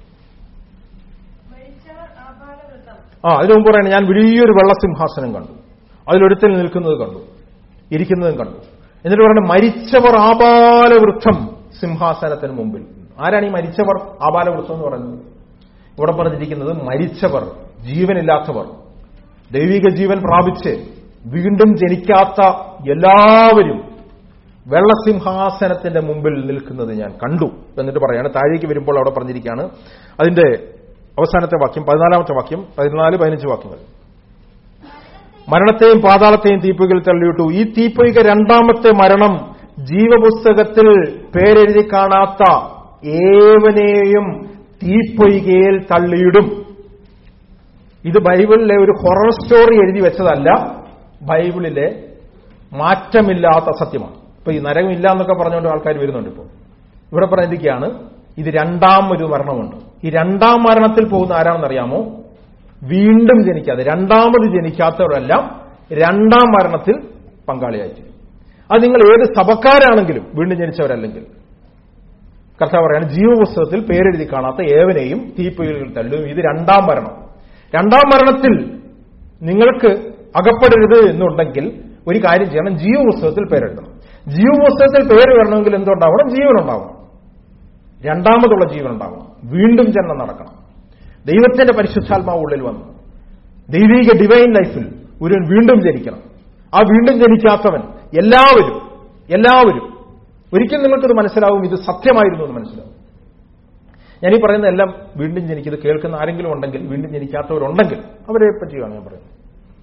മരിച്ചവർ ആപാലവൃത്തം ആ അതിനു മുമ്പ് പറയുന്നത് ഞാൻ വലിയൊരു വെള്ളസിംഹാസനം കണ്ടു അതിലൊരുത്തൽ നിൽക്കുന്നത് കണ്ടു ഇരിക്കുന്നതും കണ്ടു എന്നിട്ട് പറയുന്നത് മരിച്ചവർ ആപാലവൃദ്ധം സിംഹാസനത്തിന് മുമ്പിൽ ആരാണ് ഈ മരിച്ചവർ ആപാലവൃദ്ധം എന്ന് പറയുന്നത് ഇവിടെ പറഞ്ഞിരിക്കുന്നത് മരിച്ചവർ ജീവനില്ലാത്തവർ ദൈവിക ജീവൻ പ്രാപിച്ച് വീണ്ടും ജനിക്കാത്ത എല്ലാവരും വെള്ളസിംഹാസനത്തിന്റെ മുമ്പിൽ നിൽക്കുന്നത് ഞാൻ കണ്ടു എന്നിട്ട് പറയാണ് താഴേക്ക് വരുമ്പോൾ അവിടെ പറഞ്ഞിരിക്കുകയാണ് അതിന്റെ അവസാനത്തെ വാക്യം പതിനാലാമത്തെ വാക്യം പതിനാല് പതിനഞ്ച് വാക്യങ്ങൾ മരണത്തെയും പാതാളത്തെയും തീപ്പൊയ്കയിൽ തള്ളിയിട്ടു ഈ തീപ്പൊയ്ക രണ്ടാമത്തെ മരണം ജീവപുസ്തകത്തിൽ പേരെഴുതി കാണാത്ത ഏവനെയും തീപ്പൊയ്കയിൽ തള്ളിയിടും ഇത് ബൈബിളിലെ ഒരു ഹൊറർ സ്റ്റോറി എഴുതി വെച്ചതല്ല ബൈബിളിലെ മാറ്റമില്ലാത്ത സത്യമാണ് ഇപ്പൊ ഈ നരകമില്ല എന്നൊക്കെ പറഞ്ഞുകൊണ്ട് ആൾക്കാർ വരുന്നുണ്ട് ഇപ്പോൾ ഇവിടെ പറഞ്ഞിരിക്കുകയാണ് ഇത് രണ്ടാം ഒരു മരണമുണ്ട് ഈ രണ്ടാം മരണത്തിൽ പോകുന്ന ആരാണെന്നറിയാമോ വീണ്ടും ജനിക്കാതെ രണ്ടാമത് ജനിക്കാത്തവരെല്ലാം രണ്ടാം മരണത്തിൽ പങ്കാളിയായിത്തീരും അത് നിങ്ങൾ ഏത് സഭക്കാരാണെങ്കിലും വീണ്ടും ജനിച്ചവരല്ലെങ്കിൽ കർത്താവ് പറയാണ് ജീവപുസ്തകത്തിൽ പേരെഴുതി കാണാത്ത ഏവനെയും തീപ്പൊയ്കളിൽ തള്ളും ഇത് രണ്ടാം മരണം രണ്ടാം മരണത്തിൽ നിങ്ങൾക്ക് അകപ്പെടരുത് എന്നുണ്ടെങ്കിൽ ഒരു കാര്യം ചെയ്യണം ജീവപുസ്തകത്തിൽ പേരെഴുതണം ജീവപുസ്തകത്തിൽ പേര് വരണമെങ്കിൽ എന്തുണ്ടാവണം ജീവനുണ്ടാവണം രണ്ടാമതുള്ള ജീവൻ ഉണ്ടാവണം വീണ്ടും ജന്മം നടക്കണം ദൈവത്തിന്റെ പരിശുദ്ധാത്മാവ് ഉള്ളിൽ വന്നു ദൈവിക ഡിവൈൻ ലൈഫിൽ ഒരു വീണ്ടും ജനിക്കണം ആ വീണ്ടും ജനിക്കാത്തവൻ എല്ലാവരും എല്ലാവരും ഒരിക്കലും നിങ്ങൾക്കത് മനസ്സിലാവും ഇത് സത്യമായിരുന്നു എന്ന് മനസ്സിലാവും ഞാൻ ഈ പറയുന്ന എല്ലാം വീണ്ടും ജനിക്കുന്നത് കേൾക്കുന്ന ആരെങ്കിലും ഉണ്ടെങ്കിൽ വീണ്ടും ജനിക്കാത്തവരുണ്ടെങ്കിൽ അവരെ പറ്റിയാണ് ഞാൻ പറയുന്നത്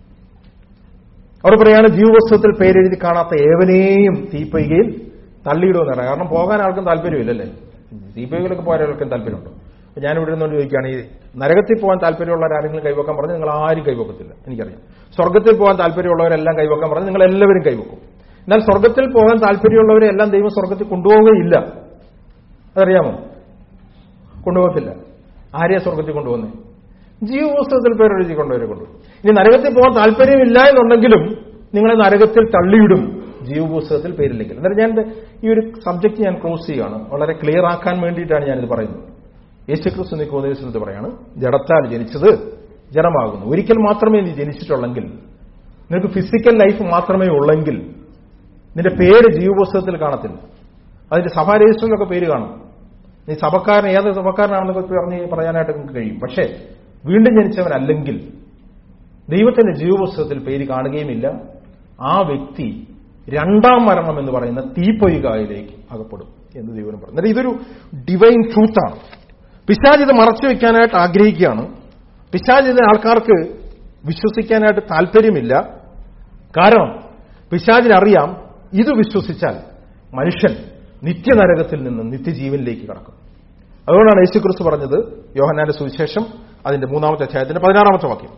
അവിടെ പറയാണ് ജീവവസ്തുത്തിൽ പേരെഴുതി കാണാത്ത ഏവനെയും തീപ്പൊയ്കയിൽ തള്ളിയിടുമെന്ന് പറയാം കാരണം പോകാൻ ആർക്കും താല്പര്യമില്ലല്ലേ തീപ്പൊയ്കയിലൊക്കെ പോകാൻ ആർക്കും താല്പര്യമുണ്ടോ അപ്പൊ ഞാൻ ഇവിടെ നിന്നുകൊണ്ട് ചോദിക്കുകയാണ് ഈ നരകത്തിൽ പോകാൻ താല്പര്യമുള്ളവർ ആരെങ്കിലും കൈവക്കാൻ പറഞ്ഞ് നിങ്ങൾ ആരും കൈവക്കത്തില്ല എനിക്കറിയാം സ്വർഗത്തിൽ പോകാൻ താല്പര്യമുള്ളവരെല്ലാം കൈവക്കാൻ പറഞ്ഞ് നിങ്ങൾ എല്ലാവരും കൈവക്കും എന്നാൽ സ്വർഗത്തിൽ പോകാൻ താല്പര്യമുള്ളവരെ എല്ലാം ദൈവം സ്വർഗത്തിൽ കൊണ്ടുപോവുകയില്ല അതറിയാമോ കൊണ്ടുപോകത്തില്ല ആരെയാ സ്വർഗത്തിൽ കൊണ്ടുപോകുന്നത് ജീവപുസ്തകത്തിൽ പേരെഴുതി കൊണ്ടുവരെ കൊണ്ടുപോകും ഇനി നരകത്തിൽ പോകാൻ താല്പര്യമില്ല എന്നുണ്ടെങ്കിലും നിങ്ങളെ നരകത്തിൽ തള്ളിയിടും ജീവപുസ്തകത്തിൽ പേരില്ലെങ്കിൽ എന്നാലും ഞാൻ ഈ ഒരു സബ്ജക്ട് ഞാൻ ക്ലോസ് ചെയ്യുകയാണ് വളരെ ക്ലിയർ ആക്കാൻ വേണ്ടിയിട്ടാണ് ഞാനിത് പറയുന്നത് യേശുക്രിസ്തു നിക്കോദേശത്ത് പറയാണ് ജഡത്താൽ ജനിച്ചത് ജഡമാകുന്നു ഒരിക്കൽ മാത്രമേ നീ ജനിച്ചിട്ടുള്ളെങ്കിൽ നിനക്ക് ഫിസിക്കൽ ലൈഫ് മാത്രമേ ഉള്ളെങ്കിൽ നിന്റെ പേര് ജീവപുസ്തകത്തിൽ കാണത്തില്ല അതിന്റെ സഭാ രജിസ്റ്ററിലൊക്കെ പേര് കാണും നീ സഭക്കാരൻ ഏത് സഭക്കാരനാണെന്നൊക്കെ പറഞ്ഞ് പറയാനായിട്ട് നിങ്ങൾക്ക് കഴിയും പക്ഷേ വീണ്ടും ജനിച്ചവനല്ലെങ്കിൽ ദൈവത്തിന്റെ ജീവപുസ്തകത്തിൽ പേര് കാണുകയുമില്ല ആ വ്യക്തി രണ്ടാം മരണം എന്ന് പറയുന്ന തീപ്പൊയ്കായിലേക്ക് അകപ്പെടും എന്ന് ദൈവം പറഞ്ഞു എന്നാൽ ഇതൊരു ഡിവൈൻ ട്രൂത്താണ് പിശാജ് ഇത് മറച്ചു വെക്കാനായിട്ട് ആഗ്രഹിക്കുകയാണ് പിശാജ് ഇത് ആൾക്കാർക്ക് വിശ്വസിക്കാനായിട്ട് താല്പര്യമില്ല കാരണം പിശാജിനറിയാം ഇത് വിശ്വസിച്ചാൽ മനുഷ്യൻ നിത്യനരകത്തിൽ നിന്ന് നിത്യജീവനിലേക്ക് കടക്കും അതുകൊണ്ടാണ് യേശുക്രിസ്തു പറഞ്ഞത് യോഹന്നാന്റെ സുവിശേഷം അതിന്റെ മൂന്നാമത്തെ അധ്യായത്തിന്റെ പതിനാറാമത്തെ വാക്യം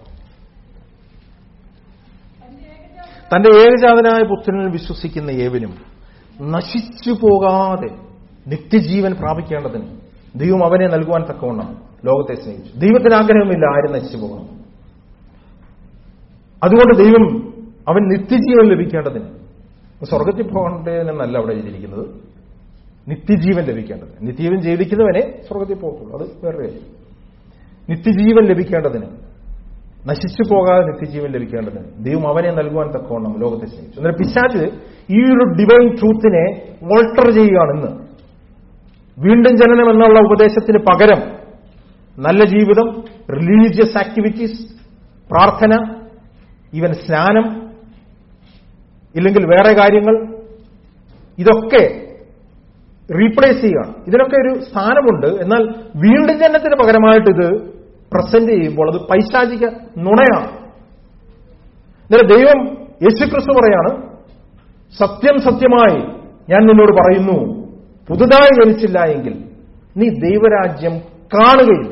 തന്റെ ഏകജാതനായ പുത്രനിൽ വിശ്വസിക്കുന്ന ഏവനും നശിച്ചു പോകാതെ നിത്യജീവൻ പ്രാപിക്കേണ്ടതിന് ദൈവം അവനെ നൽകുവാൻ തക്കവണ്ണം ലോകത്തെ സ്നേഹിച്ചു ദൈവത്തിന് ആഗ്രഹമില്ല ആരും നശിച്ചു പോകണം അതുകൊണ്ട് ദൈവം അവൻ നിത്യജീവൻ ലഭിക്കേണ്ടതിന് സ്വർഗത്തിൽ പോകേണ്ടതിനെന്നല്ല അവിടെ എഴുതിയിരിക്കുന്നത് നിത്യജീവൻ ലഭിക്കേണ്ടത് നിത്യജീവൻ ജീവിക്കുന്നവനെ സ്വർഗത്തിൽ പോകത്തുള്ളൂ അത് വേറെ കാര്യം നിത്യജീവൻ ലഭിക്കേണ്ടതിന് നശിച്ചു പോകാതെ നിത്യജീവൻ ലഭിക്കേണ്ടതിന് ദൈവം അവനെ നൽകുവാൻ തക്കവണ്ണം ലോകത്തെ സ്നേഹിച്ചു എന്നാൽ പിശാച്ച് ഈ ഒരു ഡിവൈൻ ട്രൂത്തിനെ വോൾട്ടർ ചെയ്യുകയാണ് ഇന്ന് വീണ്ടും ജനനം എന്നുള്ള ഉപദേശത്തിന് പകരം നല്ല ജീവിതം റിലീജിയസ് ആക്ടിവിറ്റീസ് പ്രാർത്ഥന ഈവൻ സ്നാനം ഇല്ലെങ്കിൽ വേറെ കാര്യങ്ങൾ ഇതൊക്കെ റീപ്ലേസ് ചെയ്യുകയാണ് ഇതിനൊക്കെ ഒരു സ്ഥാനമുണ്ട് എന്നാൽ വീണ്ടും ജനനത്തിന് പകരമായിട്ട് ഇത് പ്രസന്റ് ചെയ്യുമ്പോൾ അത് പൈശാചിക നുണയാണ് എന്നാൽ ദൈവം യേശുക്രിസ്തു പറയാണ് സത്യം സത്യമായി ഞാൻ നിന്നോട് പറയുന്നു പുതുതായി ജനിച്ചില്ല എങ്കിൽ നീ ദൈവരാജ്യം കാണുകയില്ല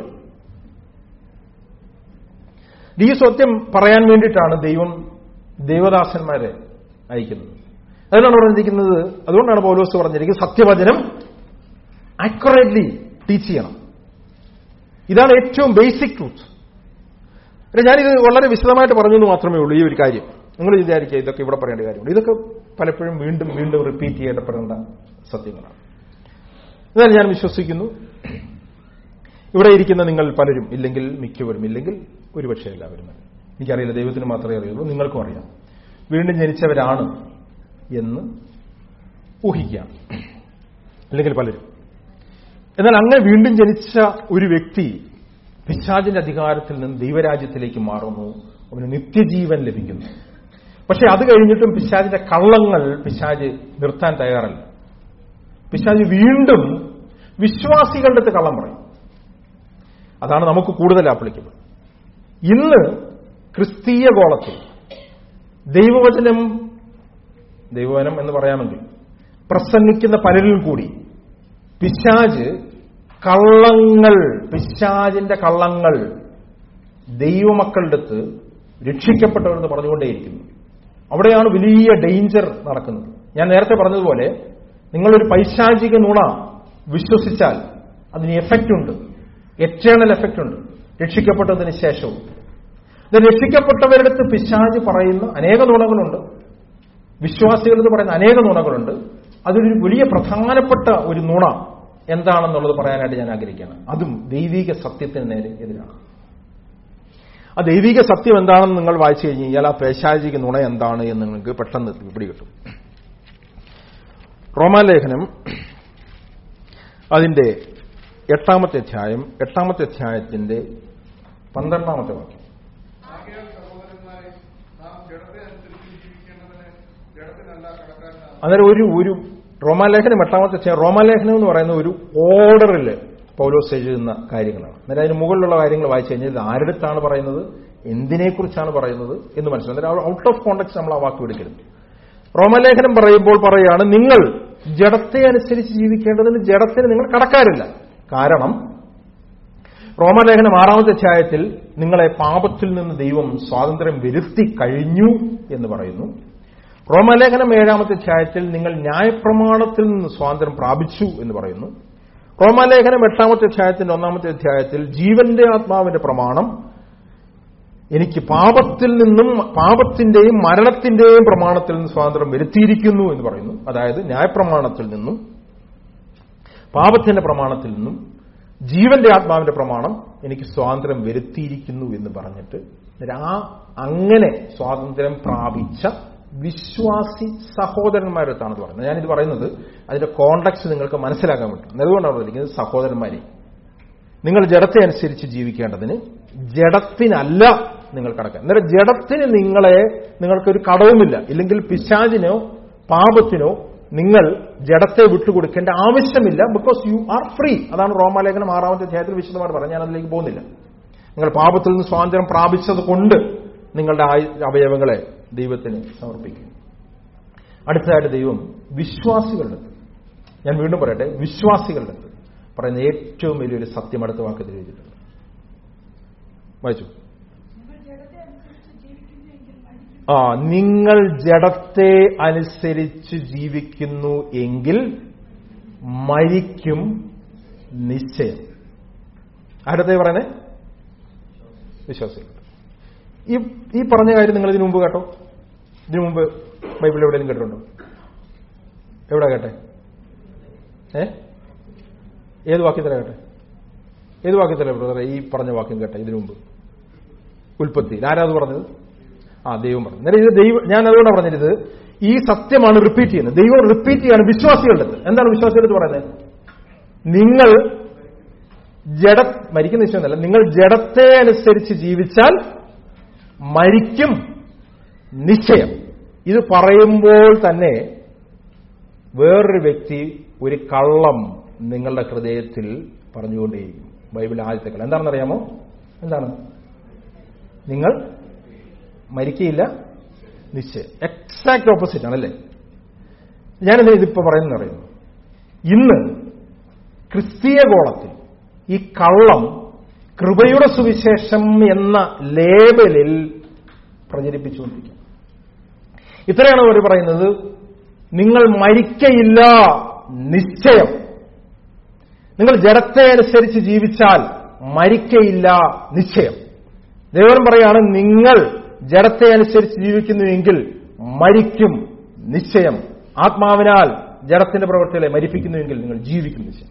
ഈ സത്യം പറയാൻ വേണ്ടിയിട്ടാണ് ദൈവം ദൈവദാസന്മാരെ അയക്കുന്നത് അതിനാണ് പറഞ്ഞിരിക്കുന്നത് അതുകൊണ്ടാണ് പൗലോസ് പറഞ്ഞിരിക്കുന്നത് സത്യവചനം ആക്യുറേറ്റ്ലി ടീച്ച് ചെയ്യണം ഇതാണ് ഏറ്റവും ബേസിക് ട്രൂത്ത് ഞാനിത് വളരെ വിശദമായിട്ട് പറഞ്ഞെന്ന് മാത്രമേ ഉള്ളൂ ഈ ഒരു കാര്യം നിങ്ങൾ വിചാരിക്കുക ഇതൊക്കെ ഇവിടെ പറയേണ്ട കാര്യമുണ്ട് ഇതൊക്കെ പലപ്പോഴും വീണ്ടും വീണ്ടും റിപ്പീറ്റ് ചെയ്യപ്പെടേണ്ട സത്യങ്ങളാണ് എന്നാൽ ഞാൻ വിശ്വസിക്കുന്നു ഇവിടെ ഇരിക്കുന്ന നിങ്ങൾ പലരും ഇല്ലെങ്കിൽ മിക്കവരും ഇല്ലെങ്കിൽ ഒരുപക്ഷെ എല്ലാവരും എനിക്കറിയില്ല ദൈവത്തിന് മാത്രമേ അറിയുള്ളൂ നിങ്ങൾക്കും അറിയാം വീണ്ടും ജനിച്ചവരാണ് എന്ന് ഊഹിക്കാം അല്ലെങ്കിൽ പലരും എന്നാൽ അങ്ങനെ വീണ്ടും ജനിച്ച ഒരു വ്യക്തി പിശാചിന്റെ അധികാരത്തിൽ നിന്ന് ദൈവരാജ്യത്തിലേക്ക് മാറുന്നു അവന് നിത്യജീവൻ ലഭിക്കുന്നു പക്ഷെ അത് കഴിഞ്ഞിട്ടും പിശാചിന്റെ കള്ളങ്ങൾ പിശാജ് നിർത്താൻ തയ്യാറല്ല പിശാജ് വീണ്ടും വിശ്വാസികളുടെ അടുത്ത് കള്ളം പറയും അതാണ് നമുക്ക് കൂടുതൽ ആപ്ലിക്കബിൾ ഇന്ന് ക്രിസ്തീയ ഗോളത്തിൽ ദൈവവചനം ദൈവവചനം എന്ന് പറയാമെങ്കിൽ പ്രസംഗിക്കുന്ന പലരിൽ കൂടി പിശാജ് കള്ളങ്ങൾ പിശാജിന്റെ കള്ളങ്ങൾ ദൈവമക്കളുടെ അടുത്ത് രക്ഷിക്കപ്പെട്ടവരെന്ന് പറഞ്ഞുകൊണ്ടേയിരിക്കുന്നു അവിടെയാണ് വലിയ ഡേഞ്ചർ നടക്കുന്നത് ഞാൻ നേരത്തെ പറഞ്ഞതുപോലെ നിങ്ങളൊരു പൈശാചിക നുണ വിശ്വസിച്ചാൽ അതിന് എഫക്റ്റ് ഉണ്ട് എറ്റേണൽ എഫക്റ്റ് ഉണ്ട് രക്ഷിക്കപ്പെട്ടതിന് ശേഷവും ഇത് രക്ഷിക്കപ്പെട്ടവരുടെ അടുത്ത് പിശാജ് പറയുന്ന അനേക നുണകളുണ്ട് വിശ്വാസികളെന്ന് പറയുന്ന അനേക നുണകളുണ്ട് അതൊരു വലിയ പ്രധാനപ്പെട്ട ഒരു നുണ എന്താണെന്നുള്ളത് പറയാനായിട്ട് ഞാൻ ആഗ്രഹിക്കുകയാണ് അതും ദൈവിക സത്യത്തിന് നേരെ എതിരാണ് ആ ദൈവിക സത്യം എന്താണെന്ന് നിങ്ങൾ വായിച്ചു കഴിഞ്ഞ് കഴിഞ്ഞാൽ ആ പേശാചിക നുണ എന്താണ് എന്ന് നിങ്ങൾക്ക് പെട്ടെന്ന് പിടികിട്ടും റോമാലേഖനം അതിന്റെ എട്ടാമത്തെ അധ്യായം എട്ടാമത്തെ അധ്യായത്തിന്റെ പന്ത്രണ്ടാമത്തെ വാക്യം ആകയാൽ സഹോദരന്മാരെ നാം ജഡത്തെ അനുസരിച്ച് ജീവിക്കേണ്ടതിന് ജഡത്തിനല്ല കടക്കാരനാണ് അന്നേരം ഒരു ഒരു റോമാലേഖനം എട്ടാമത്തെ അധ്യായം റോമാലേഖനം എന്ന് പറയുന്ന ഒരു ഓർഡറിൽ പൗലോസ് എഴുതുന്ന കാര്യങ്ങളാണ് അന്നേരം അതിന് മുകളിലുള്ള കാര്യങ്ങൾ വായിച്ചു കഴിഞ്ഞാൽ ഇത് ആരുടെത്താണ് പറയുന്നത് എന്തിനെക്കുറിച്ചാണ് പറയുന്നത് എന്ന് മനസ്സിലാവും അന്നേരം ഔട്ട് ഓഫ് കോണ്ടക്സ്റ്റ് നമ്മൾ ആ വാക്ക് എടുക്കരുത് റോമലേഖനം പറയുമ്പോൾ പറയുകയാണ് നിങ്ങൾ ജഡത്തെ അനുസരിച്ച് ജീവിക്കേണ്ടതിന് ജഡത്തിന് നിങ്ങൾ കടക്കാറില്ല കാരണം റോമലേഖനം ആറാമത്തെ അധ്യായത്തിൽ നിങ്ങളെ പാപത്തിൽ നിന്ന് ദൈവം സ്വാതന്ത്ര്യം വരുത്തി കഴിഞ്ഞു എന്ന് പറയുന്നു റോമലേഖനം ഏഴാമത്തെ അധ്യായത്തിൽ നിങ്ങൾ ന്യായപ്രമാണത്തിൽ നിന്ന് സ്വാതന്ത്ര്യം പ്രാപിച്ചു എന്ന് പറയുന്നു റോമാലേഖനം എട്ടാമത്തെ അധ്യായത്തിന്റെ ഒന്നാമത്തെ അധ്യായത്തിൽ ജീവന്റെ ആത്മാവിന്റെ പ്രമാണം എനിക്ക് പാപത്തിൽ നിന്നും പാപത്തിന്റെയും മരണത്തിന്റെയും പ്രമാണത്തിൽ നിന്ന് സ്വാതന്ത്ര്യം വരുത്തിയിരിക്കുന്നു എന്ന് പറയുന്നു അതായത് ന്യായപ്രമാണത്തിൽ നിന്നും പാപത്തിന്റെ പ്രമാണത്തിൽ നിന്നും ജീവന്റെ ആത്മാവിന്റെ പ്രമാണം എനിക്ക് സ്വാതന്ത്ര്യം വരുത്തിയിരിക്കുന്നു എന്ന് പറഞ്ഞിട്ട് ആ അങ്ങനെ സ്വാതന്ത്ര്യം പ്രാപിച്ച വിശ്വാസി സഹോദരന്മാരത്താണെന്ന് പറയുന്നത് ഞാനിത് പറയുന്നത് അതിന്റെ കോണ്ടക്സ്റ്റ് നിങ്ങൾക്ക് മനസ്സിലാക്കാൻ പറ്റും അതുകൊണ്ടാണ് പറഞ്ഞിരിക്കുന്നത് സഹോദരന്മാരെ നിങ്ങൾ ജഡത്തെ അനുസരിച്ച് ജീവിക്കേണ്ടതിന് ജഡത്തിനല്ല നിങ്ങൾ കടക്കുക അന്നേരം ജഡത്തിന് നിങ്ങളെ നിങ്ങൾക്കൊരു കടവുമില്ല ഇല്ലെങ്കിൽ പിശാചിനോ പാപത്തിനോ നിങ്ങൾ ജഡത്തെ വിട്ടുകൊടുക്കേണ്ട ആവശ്യമില്ല ബിക്കോസ് യു ആർ ഫ്രീ അതാണ് റോമാലേഖനം ആറാമത്തെ അധ്യായത്തിൽ വിശദമായിട്ട് പറഞ്ഞു ഞാൻ അതിലേക്ക് പോകുന്നില്ല നിങ്ങൾ പാപത്തിൽ നിന്ന് സ്വാതന്ത്ര്യം പ്രാപിച്ചത് കൊണ്ട് നിങ്ങളുടെ ആയ- അവയവങ്ങളെ ദൈവത്തിന് സമർപ്പിക്കും അടുത്തതായിട്ട് ദൈവം വിശ്വാസികളുടെ അടുത്ത് ഞാൻ വീണ്ടും പറയട്ടെ വിശ്വാസികളുടെ അടുത്ത് പറയുന്ന ഏറ്റവും വലിയൊരു സത്യം അടുത്ത വാക്കത്തിൽ എഴുതിയിട്ടുണ്ട് വായിച്ചു ആ നിങ്ങൾ ജഡത്തെ അനുസരിച്ച് ജീവിക്കുന്നു എങ്കിൽ മരിക്കും നിശ്ചയം ആരത്തെ പറയുന്നേ വിശ്വാസികൾ ഈ ഈ പറഞ്ഞ കാര്യം നിങ്ങൾ ഇതിനു മുമ്പ് കേട്ടോ ഇതിനു മുമ്പ് ബൈബിളിൽ എവിടെയെങ്കിലും കേട്ടിട്ടുണ്ടോ എവിടെ കേട്ടെ ഏ ഏത് വാക്യത്തില കേട്ടെ ഏത് വാക്യത്തില ബ്രദറെ ഈ പറഞ്ഞ വാക്യം കേട്ടെ ഇതിനു മുമ്പ് ഉൽപ്പത്തിയിൽ ആരാ അത് പറഞ്ഞത് ആ ദൈവം പറഞ്ഞു അന്നേരം ഇത് ദൈവം ഞാൻ അതുകൊണ്ടാണ് പറഞ്ഞത് ഈ സത്യമാണ് റിപ്പീറ്റ് ചെയ്യുന്നത് ദൈവം റിപ്പീറ്റ് ചെയ്യാണ് വിശ്വാസികളുടെ അടുത്ത് എന്താണ് വിശ്വാസികളുടെ അടുത്ത് പറയുന്നത് നിങ്ങൾ ജഡ മരിക്കുന്ന നിശ്ചയമല്ല നിങ്ങൾ ജഡത്തെ അനുസരിച്ച് ജീവിച്ചാൽ മരിക്കും നിശ്ചയം ഇത് പറയുമ്പോൾ തന്നെ വേറൊരു വ്യക്തി ഒരു കള്ളം നിങ്ങളുടെ ഹൃദയത്തിൽ പറഞ്ഞുകൊണ്ടേയിരിക്കും ബൈബിൾ ആദ്യത്തെ കള്ളം എന്താണെന്നറിയാമോ എന്താണ് നിങ്ങൾ മരിക്കയില്ല നിശ്ചയം എക്സാക്ട് ഓപ്പോസിറ്റ് ആണല്ലേ ഞാനെന്താ ഇതിപ്പോ പറയുന്നത് അറിയുന്നു ഇന്ന് ക്രിസ്തീയ ഗോളത്തിൽ ഈ കള്ളം കൃപയുടെ സുവിശേഷം എന്ന ലേബലിൽ പ്രചരിപ്പിച്ചുകൊണ്ടിരിക്കുക ഇത്രയാണ് അവർ പറയുന്നത് നിങ്ങൾ മരിക്കയില്ല നിശ്ചയം നിങ്ങൾ ജഡത്തെ അനുസരിച്ച് ജീവിച്ചാൽ മരിക്കയില്ല നിശ്ചയം ദൈവം പറയാണ് നിങ്ങൾ ജഡത്തെ അനുസരിച്ച് ജീവിക്കുന്നുവെങ്കിൽ മരിക്കും നിശ്ചയം ആത്മാവിനാൽ ജഡത്തിന്റെ പ്രവൃത്തികളെ മരിപ്പിക്കുന്നുവെങ്കിൽ നിങ്ങൾ ജീവിക്കും നിശ്ചയം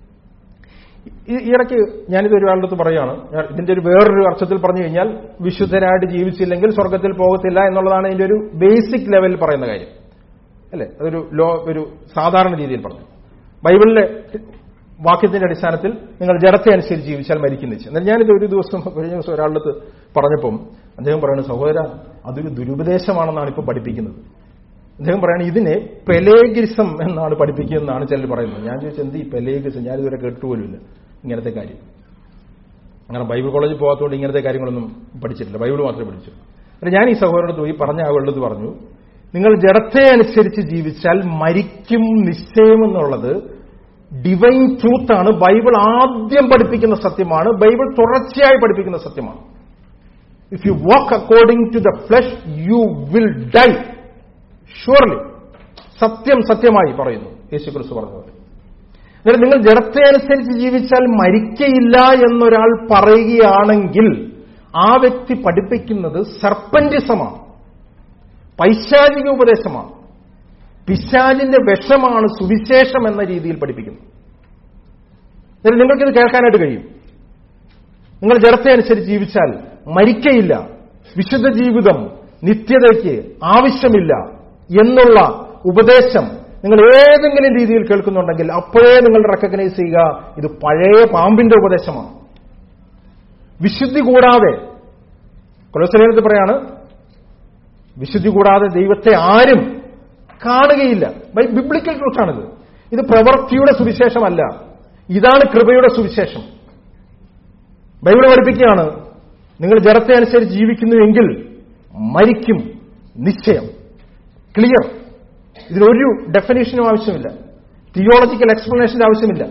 ഈ ഈ ഇടയ്ക്ക് ഞാനിത് ഒരാളുടെ അടുത്ത് പറയുകയാണ് ഞാൻ ഇതിന്റെ ഒരു വേറൊരു അർത്ഥത്തിൽ പറഞ്ഞു കഴിഞ്ഞാൽ വിശുദ്ധരായിട്ട് ജീവിച്ചില്ലെങ്കിൽ സ്വർഗത്തിൽ പോകത്തില്ല എന്നുള്ളതാണ് ഇതിന്റെ ഒരു ബേസിക് ലെവലിൽ പറയുന്ന കാര്യം അല്ലേ അതൊരു ലോ ഒരു സാധാരണ രീതിയിൽ പറഞ്ഞു ബൈബിളിലെ വാക്യത്തിന്റെ അടിസ്ഥാനത്തിൽ നിങ്ങൾ ജഡത്തെ അനുസരിച്ച് ജീവിച്ചാൽ മരിക്കുന്ന എന്നാൽ ഞാനിത് ഒരു ദിവസം കഴിഞ്ഞ ദിവസം ഒരാളുടെ അടുത്ത് പറഞ്ഞപ്പം അദ്ദേഹം പറയുന്നത് സഹോദര അതൊരു ദുരുപദേശമാണെന്നാണ് ഇപ്പോൾ പഠിപ്പിക്കുന്നത് അദ്ദേഹം പറയുന്നത് ഇതിനെ പെലേഗിസം എന്നാണ് പഠിപ്പിക്കുന്നതെന്നാണ് ചിലർ പറയുന്നത് ഞാൻ ചോദിച്ചത് എന്ത് ഈ പെലേഗിസം ഞാനിതുവരെ കേട്ടുപോലുമില്ല ഇങ്ങനത്തെ കാര്യം അങ്ങനെ ബൈബിൾ കോളേജിൽ പോകാത്തതുകൊണ്ട് ഇങ്ങനത്തെ കാര്യങ്ങളൊന്നും പഠിച്ചിട്ടില്ല ബൈബിൾ മാത്രമേ പഠിച്ചു എന്നിട്ട് ഞാൻ ഈ സഹോദരനോട് പോയി പറഞ്ഞ ആളുടെ പറഞ്ഞു നിങ്ങൾ ജഡത്തെ അനുസരിച്ച് ജീവിച്ചാൽ മരിക്കും നിശ്ചയമെന്നുള്ളത് ഡിവൈൻ ട്രൂത്താണ് ബൈബിൾ ആദ്യം പഠിപ്പിക്കുന്ന സത്യമാണ് ബൈബിൾ തുടർച്ചയായി പഠിപ്പിക്കുന്ന സത്യമാണ് if you walk according to the flesh you will die surely സത്യം സത്യമായി പറയുന്നു യേശു ക്രിസ്തു പറഞ്ഞത് എന്നിട്ട് നിങ്ങൾ ജഡത്തെ അനുസരിച്ച് ജീവിച്ചാൽ മരിക്കയില്ല എന്നൊരാൾ പറയുകയാണെങ്കിൽ ആ വ്യക്തി പഠിപ്പിക്കുന്നത് സർപ്പന്റിസമാണ് പൈശാചിക ഉപദേശമാണ് പിശാചിന്റെ വിഷമാണ് സുവിശേഷം എന്ന രീതിയിൽ പഠിപ്പിക്കുന്നത് എന്നിട്ട് നിങ്ങൾക്കിത് കേൾക്കാനായിട്ട് കഴിയും നിങ്ങൾ ജഡത്തെ അനുസരിച്ച് ജീവിച്ചാൽ മരിക്കയില്ല വിശുദ്ധ ജീവിതം നിത്യതയ്ക്ക് ആവശ്യമില്ല എന്നുള്ള ഉപദേശം നിങ്ങൾ ഏതെങ്കിലും രീതിയിൽ കേൾക്കുന്നുണ്ടെങ്കിൽ അപ്പോഴേ നിങ്ങൾ റെക്കഗ്നൈസ് ചെയ്യുക ഇത് പഴയ പാമ്പിന്റെ ഉപദേശമാണ് വിശുദ്ധി കൂടാതെ കൊലസലേനത്ത് പറയാണ് വിശുദ്ധി കൂടാതെ ദൈവത്തെ ആരും കാണുകയില്ല ബൈ ബിബ്ലിക്കൽ ട്രൂത്താണിത് ഇത് പ്രവൃത്തിയുടെ സുവിശേഷമല്ല ഇതാണ് കൃപയുടെ സുവിശേഷം ബൈബിൾ പഠിപ്പിക്കുകയാണ് നിങ്ങൾ ജഡത്തെ അനുസരിച്ച് ജീവിക്കുന്നുവെങ്കിൽ മരിക്കും നിശ്ചയം ക്ലിയർ ഇതിനൊരു ഡെഫിനേഷനും ആവശ്യമില്ല തിയോളജിക്കൽ എക്സ്പ്ലനേഷന്റെ ആവശ്യമില്ല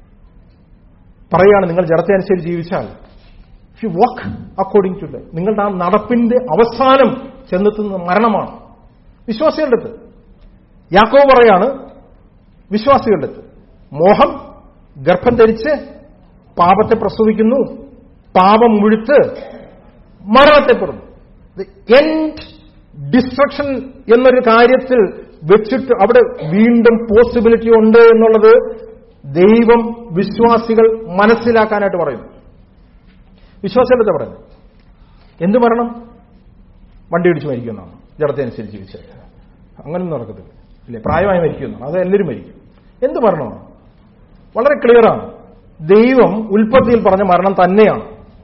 പറയുകയാണ് നിങ്ങൾ ജഡത്തെ അനുസരിച്ച് ജീവിച്ചാൽ if you walk according to നിങ്ങളുടെ ആ നടപ്പിന്റെ അവസാനം ചെന്നെത്തുന്ന മരണമാണ് വിശ്വാസികളുടെ അടുത്ത് യാക്കോ പറയാണ് വിശ്വാസികളുടെ അടുത്ത് മോഹം ഗർഭം ധരിച്ച് പാപത്തെ പ്രസവിക്കുന്നു പാപം മുഴുത്ത് മരണത്തെപ്പെടുന്നു എൻഡ് ഡിസ്ട്രക്ഷൻ എന്നൊരു കാര്യത്തിൽ വെച്ചിട്ട് അവിടെ വീണ്ടും പോസിബിലിറ്റി ഉണ്ട് എന്നുള്ളത് ദൈവം വിശ്വാസികൾ മനസ്സിലാക്കാനായിട്ട് പറയുന്നു വിശ്വാസികളുടെ പറയുന്നത് എന്ത് മരണം വണ്ടി ഇടിച്ച് മരിക്കുന്നതാണ് ജഡത്തെ അനുസരിച്ച് ജീവിച്ചാൽ അങ്ങനൊന്നും നടക്കത്തില്ല ഇല്ലേ പ്രായമായി മരിക്കുന്നതാണ് അത് എല്ലാവരും മരിക്കും എന്ത് മരണമാണ് വളരെ ക്ലിയറാണ് ദൈവം ഉൽപ്പത്തിയിൽ പറഞ്ഞ മരണം തന്നെയാണ്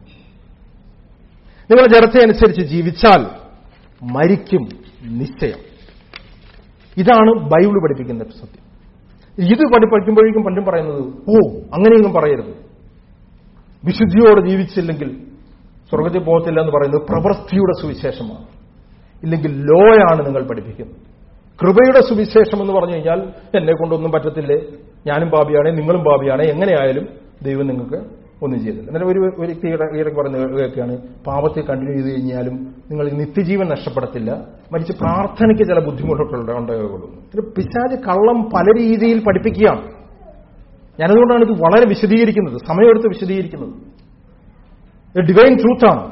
നിങ്ങൾ ജഡത്തെ അനുസരിച്ച് ജീവിച്ചാൽ മരിക്കും നിശ്ചയം ഇതാണ് ബൈബിൾ പഠിപ്പിക്കുന്ന സത്യം ഇത് പഠിപ്പിക്കുമ്പോഴേക്കും പണ്ടും പറയുന്നത് ഓ അങ്ങനെയൊന്നും പറയരുത് വിശുദ്ധിയോടെ ജീവിച്ചില്ലെങ്കിൽ സ്വർഗത്തിൽ പോകത്തില്ല എന്ന് പറയുന്നത് പ്രവൃത്തിയുടെ സുവിശേഷമാണ് ഇല്ലെങ്കിൽ ലോയാണ് നിങ്ങൾ പഠിപ്പിക്കുന്നത് കൃപയുടെ സുവിശേഷം എന്ന് പറഞ്ഞു കഴിഞ്ഞാൽ എന്നെ കൊണ്ടൊന്നും പറ്റത്തില്ലേ ഞാനും പാപിയാണേ നിങ്ങളും പാപിയാണേ എങ്ങനെയായാലും ദൈവം നിങ്ങൾക്ക് ഒന്നും ചെയ്തില്ല എന്നാൽ ഒരു ഒരു വ്യക്തിയുടെ ഈയിടയ്ക്ക് പറയുന്നതൊക്കെയാണ് പാപത്തെ കണ്ടിന്യൂ ചെയ്ത് കഴിഞ്ഞാലും നിങ്ങൾ നിത്യജീവൻ നഷ്ടപ്പെടത്തില്ല മരിച്ച് പ്രാർത്ഥനയ്ക്ക് ചില ബുദ്ധിമുട്ടുകളുണ്ട് ഉണ്ടാകുള്ളൂ ഒരു പിശാജ് കള്ളം പല രീതിയിൽ പഠിപ്പിക്കുകയാണ് ഞാനതുകൊണ്ടാണ് ഇത് വളരെ വിശദീകരിക്കുന്നത് സമയമെടുത്ത് വിശദീകരിക്കുന്നത് ഡിവൈൻ ട്രൂത്താണ്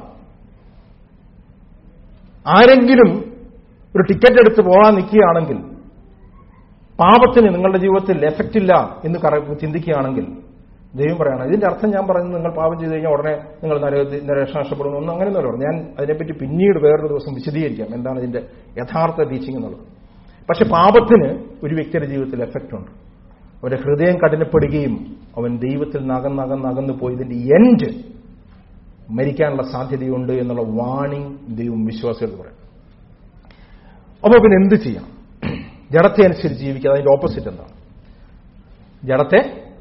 ആരെങ്കിലും ഒരു ടിക്കറ്റ് എടുത്ത് പോകാൻ നിൽക്കുകയാണെങ്കിൽ പാപത്തിന് നിങ്ങളുടെ ജീവിതത്തിൽ എഫക്റ്റ് ഇല്ല എന്ന് കറ- ചിന്തിക്കുകയാണെങ്കിൽ ദൈവം പറയണം ഇതിന്റെ അർത്ഥം ഞാൻ പറയുന്നത് നിങ്ങൾ പാപം ചെയ്ത് കഴിഞ്ഞാൽ ഉടനെ നിങ്ങൾ നരകത്തിൽ നരേഷ നഷ്ടപ്പെടുന്നു ഒന്നും അങ്ങനെയൊന്നുമല്ല പറഞ്ഞു ഞാൻ അതിനെപ്പറ്റി പിന്നീട് വേറൊരു ദിവസം വിശദീകരിക്കാം എന്താണ് ഇതിന്റെ യഥാർത്ഥ ടീച്ചിങ് എന്നുള്ളത് പക്ഷെ പാപത്തിന് ഒരു വ്യക്തിയുടെ ജീവിതത്തിൽ എഫക്റ്റ് ഉണ്ട് അവന്റെ ഹൃദയം കഠിനപ്പെടുകയും അവൻ ദൈവത്തിൽ നകന്നകന്നകന്നു പോയതിന്റെ എൻഡ് മരിക്കാനുള്ള സാധ്യതയുണ്ട് എന്നുള്ള വാണിംഗ് ദൈവം വിശ്വാസികൾ പറയും അപ്പോൾ പിന്നെ എന്ത് ചെയ്യണം ജഡത്തെ അനുസരിച്ച് ജീവിക്കുക അതിന്റെ ഓപ്പോസിറ്റ് എന്താണ് ജഡത്തെ